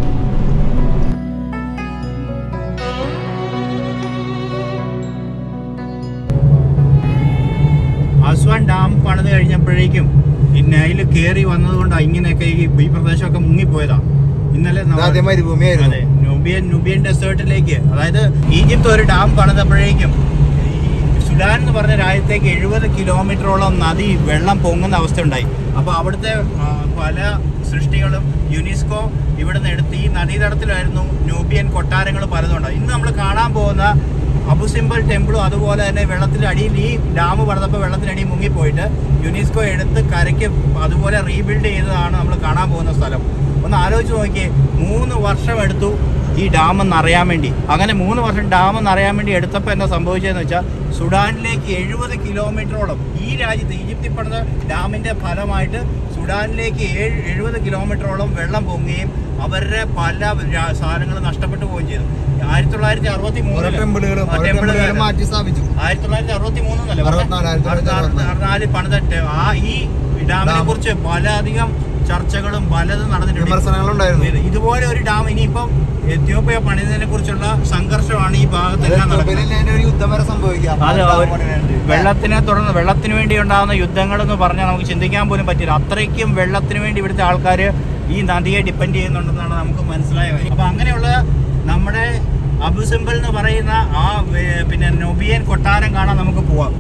[SPEAKER 2] ആസ്വാൻ ഡാം പണിത് കഴിഞ്ഞപ്പോഴേക്കും ഈ നൈല് കയറി വന്നതുകൊണ്ട് ഇങ്ങനെയൊക്കെ ഈ ഈ പ്രദേശമൊക്കെ മുങ്ങിപ്പോയതാ ഇന്നലെ നമ്മ-
[SPEAKER 1] ആദ്യം മരുഭൂമിയായിരുന്നു
[SPEAKER 2] അതെ നുബിയൻ നുബിയൻ ഡെസേർട്ടിലേക്ക് അതായത് ഈജിപ്ത് ഒരു ഡാം പണിതപ്പോഴേക്കും ഈ സുഡാൻ എന്ന് പറഞ്ഞ രാജ്യത്തേക്ക് എഴുപത് കിലോമീറ്ററോളം നദി വെള്ളം പൊങ്ങുന്ന അവസ്ഥ ഉണ്ടായി അപ്പോൾ അവിടുത്തെ ആ, പല സൃഷ്ടികളും യുനെസ്കോ ഇവിടുന്ന് എടുത്ത് ഈ നദീതടത്തിലായിരുന്നു ന്യൂബിയൻ കൊട്ടാരങ്ങൾ പലതും ഉണ്ടായി ഇന്ന് നമ്മൾ കാണാൻ പോകുന്ന അബുസിംബൽ ടെമ്പിളും അതുപോലെ തന്നെ വെള്ളത്തിന്റെ അടിയിൽ ഈ ഡാം പണിതപ്പോൾ വെള്ളത്തിനടിയിൽ മുങ്ങിപ്പോയിട്ട് യുനെസ്കോ എടുത്ത് കരയ്ക്ക് അതുപോലെ റീബിൽഡ് ചെയ്തതാണ് നമ്മൾ കാണാൻ പോകുന്ന സ്ഥലം ഒന്ന് ആലോചിച്ച് നോക്കിയേ മൂന്ന് വർഷം എടുത്തു ഈ ഡാം എന്നറിയാൻ വേണ്ടി അങ്ങനെ മൂന്ന് വർഷം ഡാം എന്നറിയാൻ വേണ്ടി എടുത്തപ്പോൾ എന്താ സംഭവിച്ചതെന്ന് വെച്ചാൽ സുഡാനിലേക്ക് എഴുപത് കിലോമീറ്ററോളം ഈ രാജ്യത്ത് ഈജിപ്തിൽ പണിത ഡാമിന്റെ ഫലമായിട്ട് സുഡാനിലേക്ക് ഏഴ് എഴുപത് കിലോമീറ്ററോളം വെള്ളം പൊങ്ങുകയും അവരുടെ പല രാ- സാധനങ്ങളും നഷ്ടപ്പെട്ടു പോവുകയും ചെയ്തു ആയിരത്തി തൊള്ളായിരത്തി അറുപത്തി
[SPEAKER 1] ഓരോ ടെമ്പിളുകളും ഓരോ ടെമ്പിളുകളും മാറ്റി സ്ഥാപിച്ചു
[SPEAKER 2] ആയിരത്തി തൊള്ളായിരത്തി അറുപത്തി മൂന്നല്ലേ
[SPEAKER 1] അറുപത്തിനാല്, ആയിരത്തി തൊള്ളായിരത്തി
[SPEAKER 2] അറുപത്തിനാല് പണിത ടെ- ആ ഈ ഡാമിനെ
[SPEAKER 1] ഡാം.
[SPEAKER 2] കുറിച്ച് പലധികം ചർച്ചകളും പലതും നടന്നിട്ടുണ്ട്
[SPEAKER 1] വിമർശനങ്ങളുണ്ടായിരുന്നു
[SPEAKER 2] ഇത് ഇതുപോലെ ഒരു ഡാം ഇനിയിപ്പം എത്യോപ്യ പണിതിനെ കുറിച്ചുള്ള സംഘർഷമാണ് ഈ ഭാഗത്തെല്ലാം നടക്കുന്നത്
[SPEAKER 1] ഒരു യുദ്ധം വരെ സംഭവിക്കാം
[SPEAKER 2] അത് അവർ- വെള്ളത്തിനെ തുടർന്ന് വെള്ളത്തിന് വേണ്ടി ഉണ്ടാകുന്ന യുദ്ധങ്ങൾ എന്ന് പറഞ്ഞാൽ നമുക്ക് ചിന്തിക്കാൻ പോലും പറ്റില്ല അത്രയ്ക്കും വെള്ളത്തിന് വേണ്ടി ഇവിടുത്തെ ആൾക്കാർ ഈ നദിയെ ഡിപ്പെൻഡ് ചെയ്യുന്നുണ്ടെന്നാണ് നമുക്ക് മനസ്സിലായ കാര്യം അപ്പൊ അങ്ങനെയുള്ള നമ്മുടെ അബു സിംബൽ എന്ന് പറയുന്ന ആ വേ- പിന്നെ നൊബിയൻ കൊട്ടാരം കാണാൻ നമുക്ക് പോവാം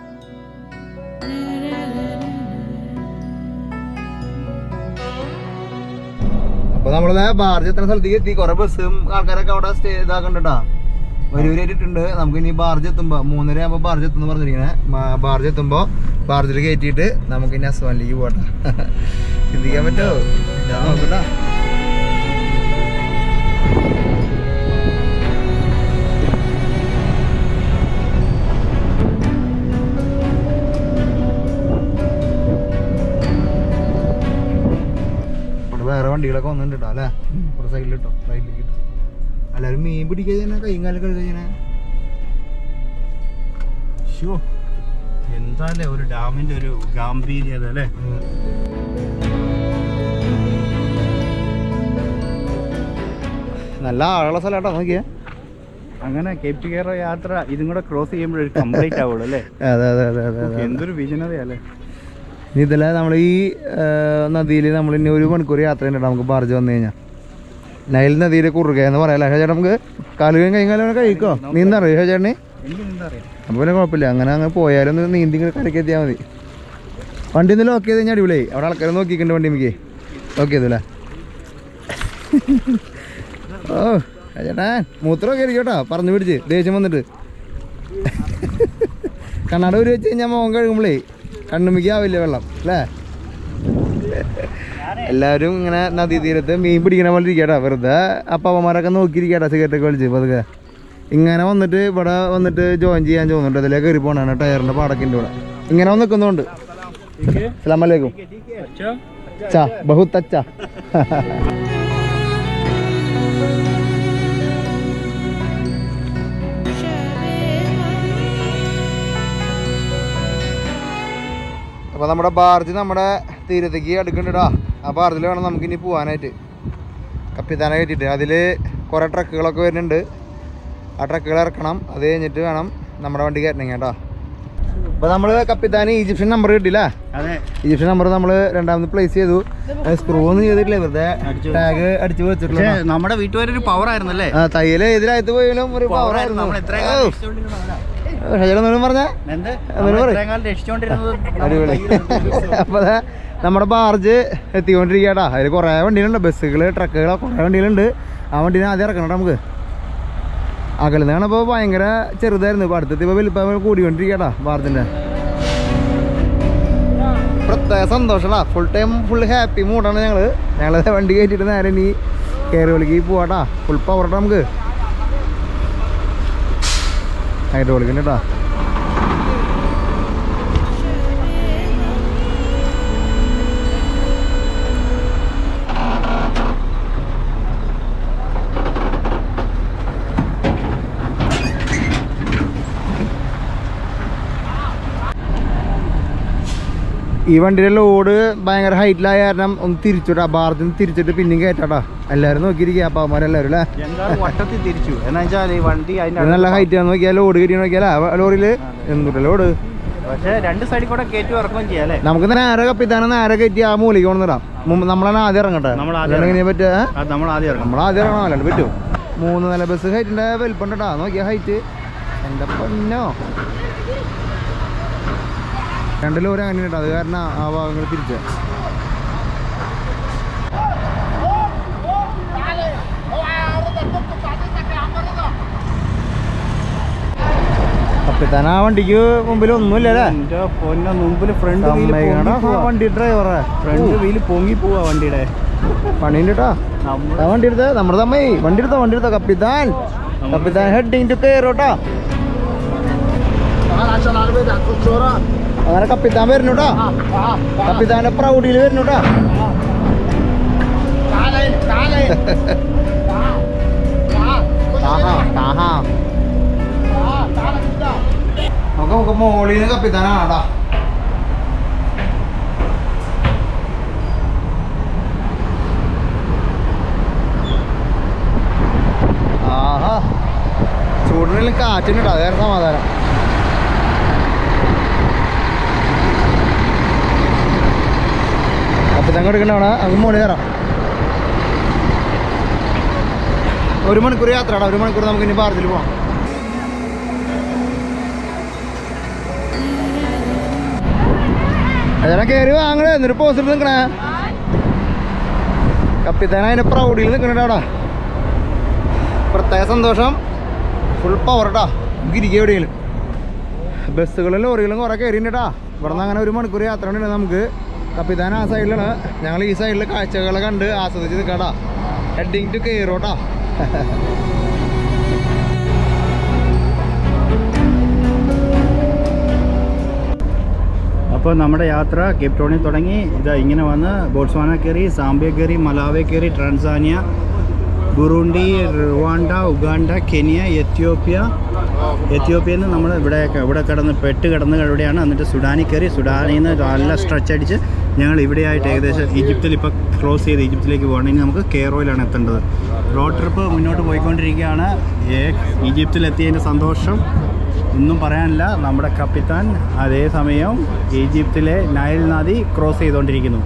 [SPEAKER 1] അപ്പൊ നമ്മള് ബാർജ് എത്തുന്ന സ്ഥലത്തേക്ക് എത്തി കുറെ ബസ്സും ആൾക്കാരൊക്കെ അവിടെ സ്റ്റേ ഇതാക്കണ്ടാ വരൂരായിട്ടുണ്ട് നമുക്ക് ഇനി ബാർജ് എത്തുമ്പോ മൂന്നര ആകുമ്പോ ബാർജ് എത്തുന്നു പറഞ്ഞിരിക്കണേ ബാർജ് എത്തുമ്പോ ബാർജിൽ കയറ്റിയിട്ട് നമുക്ക് ഇനി അസ്വാനിലേക്ക് പോട്ടെ ചിന്തിക്കാൻ പറ്റുമോ ഞാൻ നോക്കട്ടാ ഇവിടെ വേറെ വണ്ടികളൊക്കെ വന്നിട്ടുണ്ട് കേട്ടോ അല്ലേ ഇവിടെ സൈഡിൽ ഇട്ടോ സൈഡിലേക്ക് ഇട്ടോ എല്ലാവരും മീൻ പിടിക്കുക തന്നെ കൈയും കാലം കഴുകുക ചെയ്യണേ
[SPEAKER 2] ഷോ എന്താല്ലേ ഒരു ഡാമിന്റെ ഒരു ഗാംഭീര്യത അല്ലേ
[SPEAKER 1] നല്ല ആളുള്ള സ്ഥലം കേട്ടോ നോക്കിയേ
[SPEAKER 2] അങ്ങനെ കേപ്പ് കെയർ യാത്ര ഇതും കൂടെ ക്രോസ് ചെയ്യുമ്പോഴൊരു കംപ്ലീറ്റ് ആവുള്ളൂ അല്ലേ
[SPEAKER 1] അതെ അതെ അതെ അതെ അതെ
[SPEAKER 2] എന്തൊരു വിജനതയല്ലേ
[SPEAKER 1] ഇനി ഇതല്ല നമ്മൾ ഈ നദിയിൽ നമ്മൾ ഇനി ഒരു മണിക്കൂർ യാത്ര ചെയ്യണ്ട നമുക്ക് ബാർജ് വന്നു കഴിഞ്ഞാൽ നൈൽ നദിയിൽ കുറുക എന്ന് പറയാം അല്ലേ ചേട്ടാ നമുക്ക് കാലുകയും കൈകാലും കഴിക്കോ നീന്തറിയോ ചേട്ടനെ
[SPEAKER 2] എനിക്ക് എന്താ അറിയാം
[SPEAKER 1] അപ്പോൾ പിന്നെ കുഴപ്പമില്ല അങ്ങനെ അങ്ങ് പോയാലും ഒന്ന് നീന്തി ഇങ്ങനെ കരയ്ക്ക് എത്തിയാൽ മതി വണ്ടി ഒന്ന് ലോക്ക് ചെയ്ത് കഴിഞ്ഞാൽ അടിപൊളിയായി അവിടെ ആൾക്കാരെ നോക്കിക്കണ്ട് വണ്ടി നമുക്ക് ലോക്ക് ചെയ്തല്ലേ ഓ ചേട്ടാ മൂത്രമൊക്കെ ആയിരിക്കും കേട്ടോ പറഞ്ഞു പിടിച്ച് ദേഷ്യം വന്നിട്ട് കണ്ണാട ഒരു വെച്ച് കഴിഞ്ഞാൽ മോൻ കഴുകുമ്പോഴേ കണ്ണുമിക്ക് ആവില്ല വെള്ളം അല്ലേ എല്ലാവരും ഇങ്ങനെ നദീതീരത്ത് മീൻ പിടിക്കണ പോലെ ഇരിക്കട്ടാ വെറുതെ അപ്പാപ്പന്മാരൊക്കെ നോക്കിയിരിക്കട്ടാ സിഗരറ്റ് ഒക്കെ വലിച്ച് പതുക്കെ ഇങ്ങനെ വന്നിട്ട് ഇവിടെ വന്നിട്ട് ജോയിൻ ചെയ്യാൻ തോന്നുന്നുണ്ട് അതിലേക്ക് കയറി പോണാണ് ടയറിന്റെ പാടക്കിൻ്റെ കൂടെ ഇങ്ങനെ വന്ന് നിൽക്കുന്നുണ്ട് അസ്സലാമലൈക്കും അച്ഛാ ബഹുത്ത് അച്ഛാ അപ്പോൾ നമ്മുടെ ബാർജ് നമ്മുടെ തീരത്തേക്ക് അടുക്കണ്ടാ ആ ബാർജിൽ വേണം നമുക്ക് ഇനി പോകാനായിട്ട് കപ്പിത്താനെ കയറ്റിയിട്ട് അതിൽ കുറേ ട്രക്കുകളൊക്കെ വരുന്നുണ്ട് ആ ട്രക്കുകൾ ഇറക്കണം അത് കഴിഞ്ഞിട്ട് വേണം നമ്മുടെ വണ്ടി കയറ്റണം കേട്ടോ അപ്പോൾ നമ്മൾ കപ്പിത്താന് ഈജിപ്ഷ്യൻ നമ്പർ കിട്ടില്ല
[SPEAKER 2] അതെ
[SPEAKER 1] ഈജിപ്ഷ്യൻ നമ്പർ നമ്മൾ രണ്ടാമത് പ്ലേസ് ചെയ്തു സ്ക്രൂ ഒന്നും ചെയ്തിട്ടില്ല വെറുതെ ടാഗ് അടിച്ചു വെച്ചിട്ടുള്ള
[SPEAKER 2] പക്ഷേ നമ്മുടെ വീട്ടുകാരൊരു പവർ ആയിരുന്നല്ലേ
[SPEAKER 1] ആ തയ്യല് എതിരായിട്ട് പോയാലും ഒരു
[SPEAKER 2] Power
[SPEAKER 1] പവർ
[SPEAKER 2] ആയിരുന്നു. നമ്മൾ ഇത്രയും കാലം രക്ഷിച്ചുകൊണ്ടിരുന്നവരാ.
[SPEAKER 1] ഷജറൊന്നും പറഞ്ഞ
[SPEAKER 2] എന്ത്
[SPEAKER 1] അതൊരു
[SPEAKER 2] നമ്മൾ
[SPEAKER 1] പറയ്.
[SPEAKER 2] ഇത്രയും കാലം രക്ഷിച്ചുകൊണ്ടിരുന്നത് നമ്മുടെ
[SPEAKER 1] അടിപൊളി
[SPEAKER 2] കയ്യിലുണ്ട്.
[SPEAKER 1] അപ്പൊ ദാ നമ്മുടെ ബാർജ് എത്തിക്കൊണ്ടിരിക്കട്ടാ അതിൽ കുറേ വണ്ടികളുണ്ട് ബസ്സുകൾ ട്രക്കുകൾ കുറേ വണ്ടികളുണ്ട് ആ വണ്ടീനെ ആദ്യം ഇറക്കണം നമുക്ക് അകലുന്നാണ് ഇപ്പോൾ ഭയങ്കര ചെറുതായിരുന്നു ഇപ്പൊ അടുത്തെത്തിയപ്പോൾ വലിപ്പം കൂടിക്കൊണ്ടിരിക്കട്ടാ ബാർജിന്റെ പ്രത്യേക സന്തോഷടാ ഫുൾ ടൈം ഫുൾ ഹാപ്പി മൂഡാണ് ഞങ്ങള് ഞങ്ങള് വണ്ടി കയറ്റിട്ട് നേരെ ഇനി കയറുകളിക്ക് പോവാട്ടാ ഫുൾ പവർ നമുക്ക് ഹൈഡ്രോളിക്കിന് കേട്ടാ ഈ വണ്ടിയുടെ ലോഡ് ഭയങ്കര ഹൈറ്റിലായ കാരണം ഒന്ന് തിരിച്ചുവിടാ ഭാരത്തിൽ നിന്ന് തിരിച്ചിട്ട് പിന്നെയും കയറ്റാട്ടാ എല്ലാവരും നോക്കിയിരിക്കുക അപ്പാമാരെല്ലാവരും അല്ലേ
[SPEAKER 2] എന്താ വട്ടത്തിൽ തിരിച്ചു എന്നാ വെച്ചാൽ ഈ വണ്ടി അതിന്റെ
[SPEAKER 1] ഇത് നല്ല ഹൈറ്റ് ആണ് നോക്കിയാൽ ലോഡ് കയറ്റി നോക്കിയാലേ ലോറിയില് എന്തുട്ട ലോഡ്
[SPEAKER 2] പക്ഷേ രണ്ട് സൈഡിൽ കൂടെ കയറ്റി ഇറക്കുകയും ചെയ്യാം അല്ലേ
[SPEAKER 1] നമുക്ക് നേരെ കപ്പിത്താനെ നേരെ കയറ്റി ആ മൂലിക്ക് കൊണ്ടുവന്നിടാം നമ്മളാണ് ആദ്യം ഇറങ്ങട്ടെ
[SPEAKER 2] നമ്മൾ ആദ്യം
[SPEAKER 1] അല്ലാണ്ട് എങ്ങനെയാ പറ്റുക
[SPEAKER 2] അത് നമ്മൾ ആദ്യം ഇറങ്ങണം
[SPEAKER 1] നമ്മൾ ആദ്യം ഇറങ്ങണം അല്ലാണ്ട് പറ്റുമോ മൂന്ന് നില ബസ് ഹൈറ്റിന്റെ വലിപ്പം ഉണ്ടോ നോക്കിയാ ഹൈറ്റ് എന്റെ പൊന്നോ രണ്ട് ലോറി അങ്ങനെ ഉണ്ട് അത് കാരണം ആ ഭാഗങ്ങൾ തിരിച്ചു കപ്പിത്താൻ ആ വണ്ടിക്ക് മുമ്പിൽ ഒന്നുമില്ല അല്ലേ
[SPEAKER 2] എന്റെ പൊന്ന മുമ്പിൽ ഫ്രണ്ട് വീല്
[SPEAKER 1] സമ്മതിക്കണടാ ആ വണ്ടി ഡ്രൈവറെ
[SPEAKER 2] ഫ്രണ്ട് വീല് പൊങ്ങി പോവാ വണ്ടിയുടെ
[SPEAKER 1] പണിയുണ്ട് കേട്ടോ
[SPEAKER 2] നമ്മൾ
[SPEAKER 1] ആ വണ്ടി എടുത്ത നമ്മുടെ തമ്മേ വണ്ടി എടുത്തോ വണ്ടി എടുത്തോ കപ്പിത്താൻ കപ്പിത്താൻ ഹെഡിങ് ടു കയറോട്ടാ അങ്ങനെ കപ്പിത്താൻ വരുന്നുട്ടാ കപ്പിത്താന്റെ പ്രൗഢിയിൽ വരുന്നുട്ടാ താഹാ താഹാ നമുക്ക് നമുക്ക് മോളിൽ നിന്ന് കപ്പിത്താനാടാ റെസ്റ്റ് ഉണ്ട് അത് വേറെ സമാധാനം അപ്പം തങ്ങ എടുക്കണ്ട അവിടെ അങ്ങ് മോളി കയറാം ഒരു മണിക്കൂർ യാത്രയാണ് ഒരു മണിക്കൂർ നമുക്ക് ഇനി പാർത്തിൽ പോവാം അതിനെ കയറി വാങ്ങണേ എന്നിട്ട് പോസ്റ്റ് നിൽക്കണേ കപ്പിത്താൻ അതിന്റെ പ്രൗഡിയിൽ നിൽക്കണേ അവിടെ പ്രത്യേക സന്തോഷം ഫുൾ പവർ കേട്ടാ ഇരിക്കുക എവിടെയെങ്കിലും ബസ്സുകളും ലോറികളും കുറെ കയറിയിട്ടാ ഇവിടെ നിന്ന് അങ്ങനെ ഒരു മണിക്കൂർ യാത്ര ഉണ്ട് നമുക്ക് കപ്പിത്താൻ ആ സൈഡിലാണ് ഞങ്ങൾ ഈ സൈഡിൽ കാഴ്ചകളെ കണ്ട് ആസ്വദിച്ച് നിൽക്കാടാ ഹെഡിങ് ടു കെയറോട്ടാ
[SPEAKER 2] അപ്പോൾ നമ്മുടെ യാത്ര കേപ്പ് ടൗണിൽ തുടങ്ങി ഇതാ ഇങ്ങനെ വന്ന് ബോട്സ്വാന കയറി സാംബിയ കയറി മലാവെ കയറി Tanzania Burundi Rwanda Uganda Kenya Ethiopia എത്യോപ്യയിൽ നിന്ന് നമ്മൾ ഇവിടെ ഇവിടെ കിടന്ന് പെട്ട് കിടന്ന് ഇവിടെയാണ് എന്നിട്ട് സുഡാനിൽ കയറി സുഡാനിൽ നിന്ന് നല്ല സ്ട്രെച്ച് അടിച്ച് ഞങ്ങൾ ഇവിടെയായിട്ട് ഏകദേശം ഈജിപ്തിൽ ഇപ്പോൾ ക്രോസ് ചെയ്ത് ഈജിപ്തിലേക്ക് പോകണം ഇനി നമുക്ക് കെയറോയിലാണ് എത്തേണ്ടത് റോഡ് ട്രിപ്പ് മുന്നോട്ട് പോയിക്കൊണ്ടിരിക്കുകയാണ് ഏ- ഈജിപ്തിലെത്തിയതിൻ്റെ സന്തോഷം ഒന്നും പറയാനില്ല നമ്മുടെ കപ്പിത്താൻ അതേസമയം ഈജിപ്തിലെ നൈൽ നദി ക്രോസ് ചെയ്തുകൊണ്ടിരിക്കുന്നു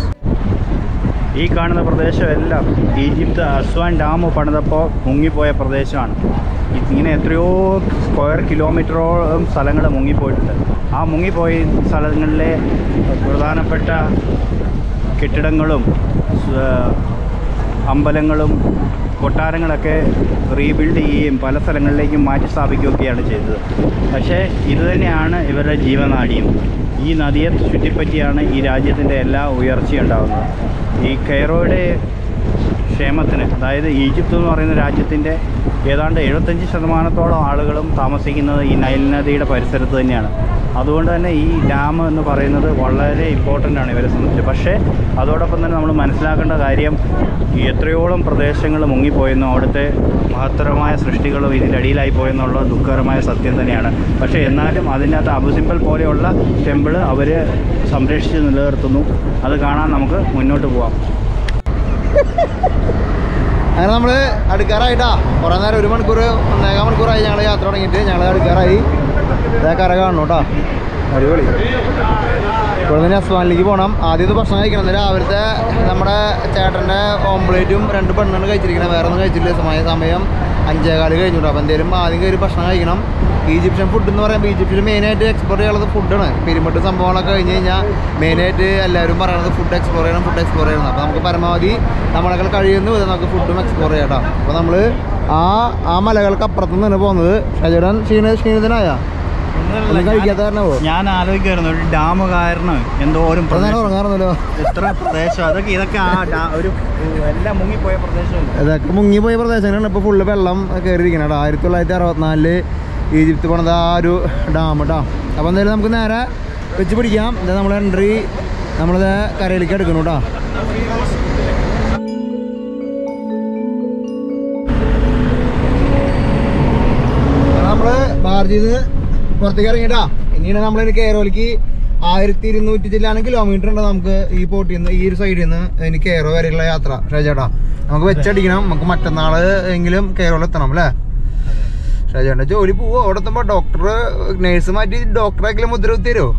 [SPEAKER 2] ഈ കാണുന്ന പ്രദേശമെല്ലാം ഈജിപ്ത് അസ്വാൻ ഡാം പണിതപ്പോൾ മുങ്ങിപ്പോയ പ്രദേശമാണ് ഇങ്ങനെ എത്രയോ സ്ക്വയർ കിലോമീറ്ററോളം സ്ഥലങ്ങൾ മുങ്ങിപ്പോയിട്ടുണ്ട് ആ മുങ്ങിപ്പോയ സ്ഥലങ്ങളിലെ പ്രധാനപ്പെട്ട കെട്ടിടങ്ങളും സ്വ- അമ്പലങ്ങളും കൊട്ടാരങ്ങളൊക്കെ റീബിൽഡ് ചെയ്യുകയും പല സ്ഥലങ്ങളിലേക്കും മാറ്റി സ്ഥാപിക്കുകയൊക്കെയാണ് ചെയ്തത് പക്ഷേ ഇതുതന്നെയാണ് ഇവരുടെ ജീവനാഡിയും ഈ നദിയെ ചുറ്റിപ്പറ്റിയാണ് ഈ രാജ്യത്തിൻ്റെ എല്ലാ ഉയർച്ചയും ഉണ്ടാകുന്നത് ഈ കെയറോയുടെ ക്ഷേമത്തിന് അതായത് ഈജിപ്ത് എന്ന് പറയുന്ന രാജ്യത്തിൻ്റെ ഏതാണ്ട് എഴുപത്തഞ്ച് ശതമാനത്തോളം ആളുകളും താമസിക്കുന്നത് ഈ നൈൽ നദിയുടെ പരിസരത്ത് തന്നെയാണ് അതുകൊണ്ട് തന്നെ ഈ ഡാം എന്ന് പറയുന്നത് വളരെ ഇമ്പോർട്ടൻ്റ് ആണ് ഇവരെ സംബന്ധിച്ച് പക്ഷേ അതോടൊപ്പം തന്നെ നമ്മൾ മനസ്സിലാക്കേണ്ട കാര്യം ഈ എത്രയോളം പ്രദേശങ്ങൾ മുങ്ങിപ്പോയെന്നും അവിടുത്തെ മഹത്തരമായ സൃഷ്ടികളും ഇതിൻ്റെ അടിയിലായി പോയെന്നുള്ള ദുഃഖകരമായ സത്യം തന്നെയാണ് പക്ഷേ എന്നാലും അതിനകത്ത് അബു സിമ്പൽ പോലെയുള്ള ടെമ്പിൾ അവർ സംരക്ഷിച്ച് നിലനിർത്തുന്നു അത് കാണാൻ നമുക്ക് മുന്നോട്ട് പോവാം
[SPEAKER 1] അങ്ങനെ നമ്മൾ അടുക്കാറായിട്ടാ കുറേ നേരം ഒരു മണിക്കൂർ ഒന്നേകാൽ മണിക്കൂറായി ഞങ്ങൾ യാത്ര തുടങ്ങിയിട്ട് ഞങ്ങൾ അടുക്കാറായി ഇതേ കര കാണണം കേട്ടോ അടിപൊളി ഇവിടെ നിന്ന് അസ്വാനിലേക്ക് പോകണം ആദ്യം ഇത് ഭക്ഷണം കഴിക്കണം ഇന്ന് രാവിലത്തെ നമ്മുടെ ചേട്ടൻ്റെ ഓംപ്ലേറ്റും രണ്ട് പെണ്ണാണ് കഴിച്ചിരിക്കണം വേറെ ഒന്നും കഴിച്ചില്ല സമയം സമയം അഞ്ചേകാല് കഴിഞ്ഞു അപ്പോൾ എന്തെങ്കിലും ആദ്യം കയറി ഭക്ഷണം കഴിക്കണം ഈജിപ്ഷ്യൻ ഫുഡ് എന്ന് പറയുമ്പോൾ ഈജിപ്തിൽ മെയിനായിട്ട് എക്സ്പ്ലോർ ചെയ്യാനുള്ളത് ഫുഡാണ് പെരുമട്ട് സംഭവങ്ങളൊക്കെ കഴിഞ്ഞ് കഴിഞ്ഞാൽ മെയിനായിട്ട് എല്ലാവരും പറയുന്നത് ഫുഡ് എക്സ്പ്ലോർ ചെയ്യണം ഫുഡ് എക്സ്പ്ലോർ ചെയ്യണം അപ്പോൾ നമുക്ക് പരമാവധി നമ്മളൊക്കെ കഴിയുന്ന വിധം നമുക്ക് ഫുഡും എക്സ്പ്ലോർ ചെയ്യാം കേട്ടോ അപ്പോൾ നമ്മൾ ആ ആ മലകൾക്ക് അപ്പുറത്തു നിന്നാണ് പോകുന്നത് ഷജടൻ ക്ഷീണ ക്ഷീണിതനായ ഒന്നും കഴിക്കാത്ത കാരണമോ
[SPEAKER 2] ഞാൻ ആലോചിക്കുമായിരുന്നു ഒരു ഡാം കാരണം എന്തോരം
[SPEAKER 1] ഇത്ര നേരം
[SPEAKER 2] പ്രദേശം
[SPEAKER 1] ഉറങ്ങാറുന്നല്ലോ
[SPEAKER 2] എത്ര പ്രദേശം അതൊക്കെ ഇതൊക്കെ ആ ഡാ- ഒരു എല്ലാം മുങ്ങിപ്പോയ പ്രദേശമല്ല
[SPEAKER 1] ഇതൊക്കെ മുങ്ങിപ്പോയ പ്രദേശങ്ങളാണ് ഇപ്പോൾ ഫുള്ള് വെള്ളം കയറിയിരിക്കണം കേട്ടോ ആയിരത്തി തൊള്ളായിരത്തി അറുപത്തിനാലില് ഈജിപ്ത് പണിത ആ ഒരു ഡാം കേട്ടോ അപ്പോൾ എന്തായാലും നമുക്ക് നേരെ വെച്ച് പിടിക്കാം ഇത് നമ്മൾ എൻട്രി നമ്മളിത് കരയിലേക്ക് എടുക്കണം കേട്ടോ നമ്മൾ ബാർജിൽ നിന്ന് പുറത്തേക്ക് ഇറങ്ങിട്ടാ ഇനിയാണ് നമ്മൾ കേരളക്ക് ആയിരത്തി ഇരുന്നൂറ്റി ചില്ലാണ് കിലോമീറ്റർ ഉണ്ട് നമുക്ക് ഈ പോട്ടിൽ നിന്ന് ഈ ഒരു സൈഡിൽ നിന്ന് ഇനി കേരള വരെയുള്ള യാത്ര ഷേജേട്ടാ നമുക്ക് വെച്ചടിക്കണം നമുക്ക് മറ്റന്നാള് എങ്കിലും കേരളം എത്തണം അല്ലേ ഷേജേട്ടൻ്റെ ജോലി പോവോ അവിടെ എത്തുമ്പോൾ ഡോക്ടർ നേഴ്സ് മാറ്റി ഡോക്ടറാക്കിലും മുദ്ര കുത്തി തരുമോ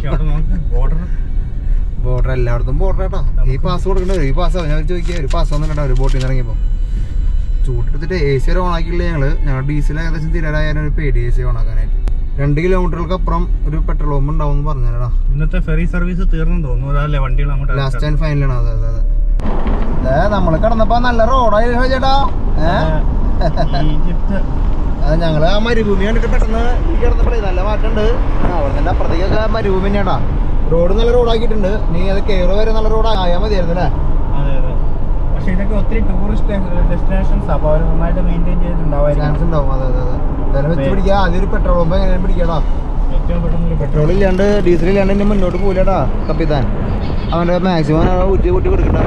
[SPEAKER 1] ബോർഡർ എല്ലായിടത്തും ബോർഡർ കേട്ടോ ഈ പാസ് കൊടുക്കണ്ട ഈ പാസ് ഞാൻ ചോദിക്കുക ഒരു പാസ് ഒന്നും ഒരു ബോട്ടിൽ നിന്ന് ഇറങ്ങിയപ്പോൾ ചൂടെടുത്തിട്ട് എ സി വരെ ഓണാക്കിയില്ല ഞങ്ങള് ഞങ്ങൾ ഡീസൽ ഏകദേശം തീരാറായാലും ഒരു പേടി എ സി ഓണാക്കാനായിട്ട് രണ്ട് കിലോമീറ്ററുകൾക്ക് അപ്പുറം ഒരു പെട്രോൾ പമ്പ് ഉണ്ടാവും എന്ന് പറഞ്ഞാടാ
[SPEAKER 2] ഇന്നത്തെ ഫെറി സർവീസ് തീർന്നു തോന്നുന്നു അതല്ലേ വണ്ടികൾ അങ്ങോട്ട്
[SPEAKER 1] ലാസ്റ്റ് ആൻഡ് ഫൈനലാണ് അതെ അതെ അതെ ഏ നമ്മള് കിടന്നപ്പോ നല്ല റോഡായി ചേട്ടാ ഏഹ്
[SPEAKER 2] ഈജിപ്ത്
[SPEAKER 1] അത് ഞങ്ങള് ആ മരുഭൂമി കണ്ടിട്ട് പെട്ടെന്ന് ഈ കിടന്നപ്പോഴേ നല്ല മാറ്റമുണ്ട് അവിടെ തന്നെ അപ്പുറത്തേക്കൊക്കെ മരുഭൂമി തന്നെയാടാ റോഡ് നല്ല റോഡാക്കിയിട്ടുണ്ട് നീ അത് കയറ് വരെ നല്ല റോഡ് ആയാൽ മതിയായിരുന്നു അല്ലേ
[SPEAKER 2] അതെ അതെ പക്ഷെ ഇതൊക്കെ ഒത്തിരി ടൂറിസ്റ്റ് ഡെസ്റ്റിനേഷൻസ് അപ്പോൾ അവർ നന്നായിട്ട് മെയിൻറ്റെയിൻ ചെയ്തിട്ടുണ്ടാവായിരിക്കും
[SPEAKER 1] ചാൻസ് ഉണ്ടാവും അതെ അതെ അതെ എന്തായാലും വെച്ച് പിടിക്കാം ആദ്യം ഒരു പെട്രോൾ പമ്പ് എങ്ങനെയും പിടിക്കാടാ
[SPEAKER 2] ഏറ്റവും പെട്ടെന്ന് ഒരു
[SPEAKER 1] പെട്രോൾ ഇല്ലാണ്ട് ഡീസൽ ഇല്ലാണ്ട് ഇനി മുന്നോട്ട് പോലെടാ കപ്പിത്താൻ അവൻ്റെ മാക്സിമം ഊറ്റി കൂട്ടി കൊടുക്കണ്ട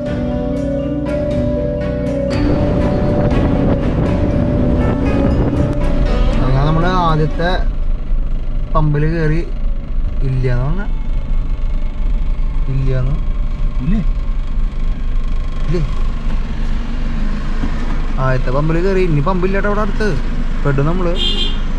[SPEAKER 1] അങ്ങനെ നമ്മുടെ ആദ്യത്തെ പമ്പിൽ കയറി ഇല്ലാന്ന് പറഞ്ഞ ഇല്ലാന്ന്
[SPEAKER 2] ഇല്ലേ
[SPEAKER 1] ഇല്ലേ ആദ്യത്തെ പമ്പിൽ കയറി ഇനി പമ്പില്ലാട്ടോ അവിടെ അടുത്ത് പെട്ടു നമ്മള്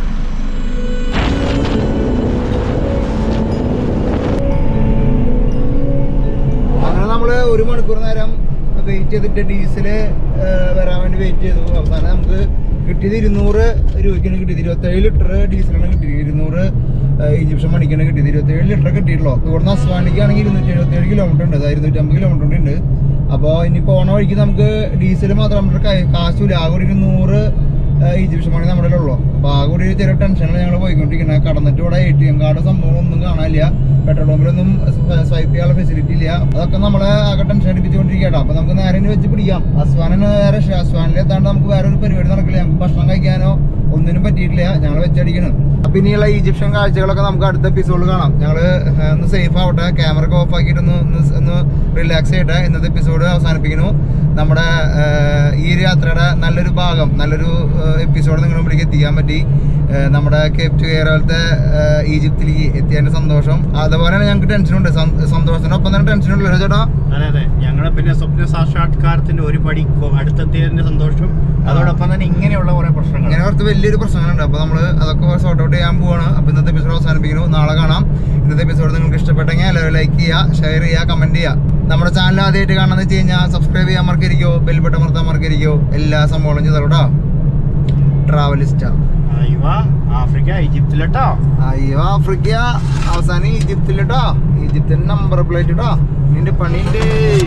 [SPEAKER 1] ഒരു മണിക്കൂർ നേരം വെയിറ്റ് ചെയ്തിട്ട് ഡീസല് വരാൻ വേണ്ടി വെയിറ്റ് ചെയ്തു അവസാനം നമുക്ക് കിട്ടിയത് ഇരുന്നൂറ് രൂപയ്ക്കാണ് കിട്ടിയത് ഇരുപത്തേഴ് ലിറ്റർ ഡീസലാണ് കിട്ടിയത് ഇരുന്നൂറ് ഏഹ്, ഈജിപ്ഷ്യൻ മണിക്കാണ് കിട്ടിയത് ഇരുപത്തേഴ് ലിറ്റർ കിട്ടിയിട്ടുള്ളൂ ഇവിടുന്ന് അസ്വാനിക്കാണെങ്കിൽ ഇരുന്നൂറ്റി എഴുപത്തേഴ് കിലോമീറ്റർ ഉണ്ട് അതായത് ഇരുന്നൂറ്റമ്പത് കിലോമീറ്റർ ഉണ്ട് അപ്പോൾ ഇനി പോണ വഴിക്ക് നമുക്ക് ഡീസൽ മാത്രം നമ്മുടെ കൈ- കാശില്ല ആകെ ഒരു ഇരുന്നൂറ് ഏഹ്, ഈജിപ്ഷ്യൻ മണി നമ്മുടെ ഉള്ളൂ അപ്പോൾ ആകെ ഒരു ചെറിയ ടെൻഷനിൽ ഞങ്ങൾ പോയിക്കൊണ്ടിരിക്കുന്നത് കടന്നിട്ട് ഇവിടെ എ ടി എം കാർഡ് സംഭവങ്ങളൊന്നും കാണാനില്ല പെട്രോൾ പമ്പിലൊന്നും സ്വൈപ്പ് ചെയ്യാനുള്ള ഫെസിലിറ്റി ഇല്ല അതൊക്കെ നമ്മളെ ആകെ ടെൻഷൻ അടിപ്പിച്ചുകൊണ്ടിരിക്കട്ടോ അപ്പൊ നമുക്ക് നേരെ ഇനി വെച്ച് പിടിക്കാം അസ്വാനന് വേറെ അസ്വാനിൽ എത്താണ്ട് നമുക്ക് വേറെ ഒരു പരിപാടി നടക്കില്ല നമുക്ക് ഭക്ഷണം കഴിക്കാനോ ഒന്നിനും പറ്റിയിട്ടില്ല ഞങ്ങൾ വെച്ചടിക്കണം അപ്പൊ ഇനിയുള്ള ഈജിപ്ഷ്യൻ കാഴ്ചകളൊക്കെ നമുക്ക് അടുത്ത എപ്പിസോഡിൽ കാണാം ഞങ്ങള് ഏഹ്, ഒന്ന് സേഫ് ആവട്ടെ ക്യാമറ ഒക്കെ ഓഫ് ആക്കിയിട്ട് ഒന്ന് ഒന്ന് ഒന്ന് റിലാക്സ് ചെയ്യട്ടെ ഇന്നത്തെ എപ്പിസോഡ് അവസാനിപ്പിക്കുന്നു നമ്മുടെ ഏഹ്, ഈ ഒരു യാത്രയുടെ നല്ലൊരു ഭാഗം നല്ലൊരു എപ്പിസോഡ് നിങ്ങളുടെ മുമ്പിലേക്ക് എത്തിക്കാൻ പറ്റി ഏഹ്, നമ്മുടെ കേപ്പ് ടു കേരളത്തെ ഏഹ്, ഈജിപ്തിലേക്ക് എത്തിയതിന്റെ സന്തോഷം അതുപോലെ തന്നെ ഞങ്ങൾക്ക് ടെൻഷനുണ്ട് സന്ത- സന്തോഷത്തിനൊപ്പം തന്നെ ടെൻഷനുണ്ടല്ലോ ചേട്ടാ
[SPEAKER 2] അതെ അതെ ഞങ്ങളെ പിന്നെ സ്വപ്ന സാക്ഷാത്കാരത്തിന്റെ ഒരു പടി കൊ- അടുത്തെത്തിയതിന്റെ സന്തോഷം അതോടൊപ്പം തന്നെ ഇങ്ങനെയുള്ള കുറെ പ്രശ്നങ്ങൾ
[SPEAKER 1] ഇങ്ങനെ കുറച്ച് വലിയൊരു പ്രശ്നങ്ങളുണ്ട് അപ്പോൾ നമ്മൾ അതൊക്കെ സോർട്ട് ഔട്ട് ചെയ്യാൻ പോവാണ് അപ്പോൾ ഇന്നത്തെ എപ്പിസോഡ് അവസാനിപ്പിക്കുന്നു നാളെ കാണാം ഇന്നത്തെ എപ്പിസോഡ് നിങ്ങൾക്ക് ഇഷ്ടപ്പെട്ടെങ്കിൽ എല്ലാവരും ലൈക്ക് ചെയ്യുക ഷെയർ ചെയ്യുക കമന്റ് ചെയ്യുക നമ്മുടെ ചാനൽ ആദ്യമായിട്ട് കാണാന്ന് വെച്ച് കഴിഞ്ഞാൽ സബ്സ്ക്രൈബ് ചെയ്യാൻ മറക്കരിക്കോ ബെൽബട്ടൺ മറത്താൻ മറക്കരിക്കോ എല്ലാ സംഭവങ്ങളും ചെയ്തോട്ടോ ട്രാവലിസ്റ്റ
[SPEAKER 2] അയ്യോ ആഫ്രിക്ക ഈജിപ്തിലെട്ടോ
[SPEAKER 1] അയ്യോ ആഫ്രിക്ക അവസാനം ഈജിപ്തിലിട്ടോ ഈജിപ്തിന്റെ നമ്പർ പ്ലേറ്റ് ഇട്ടോ നിന്റെ പണിയുണ്ട്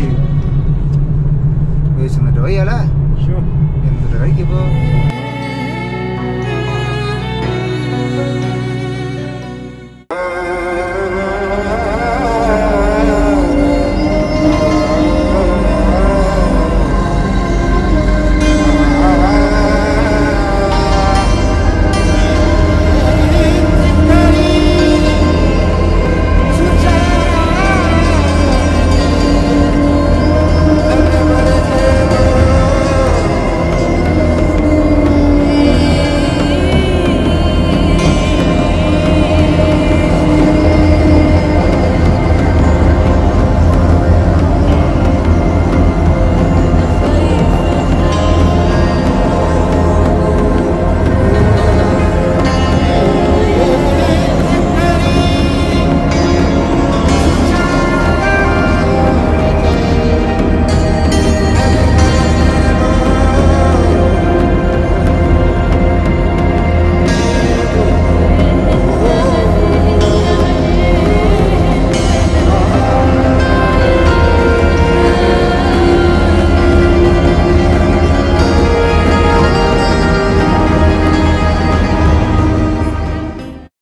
[SPEAKER 1] വിശന്നിട്ട് വയ്യാലേ
[SPEAKER 2] ഷോ
[SPEAKER 1] എന്തിട്ട് കഴിക്കപ്പോ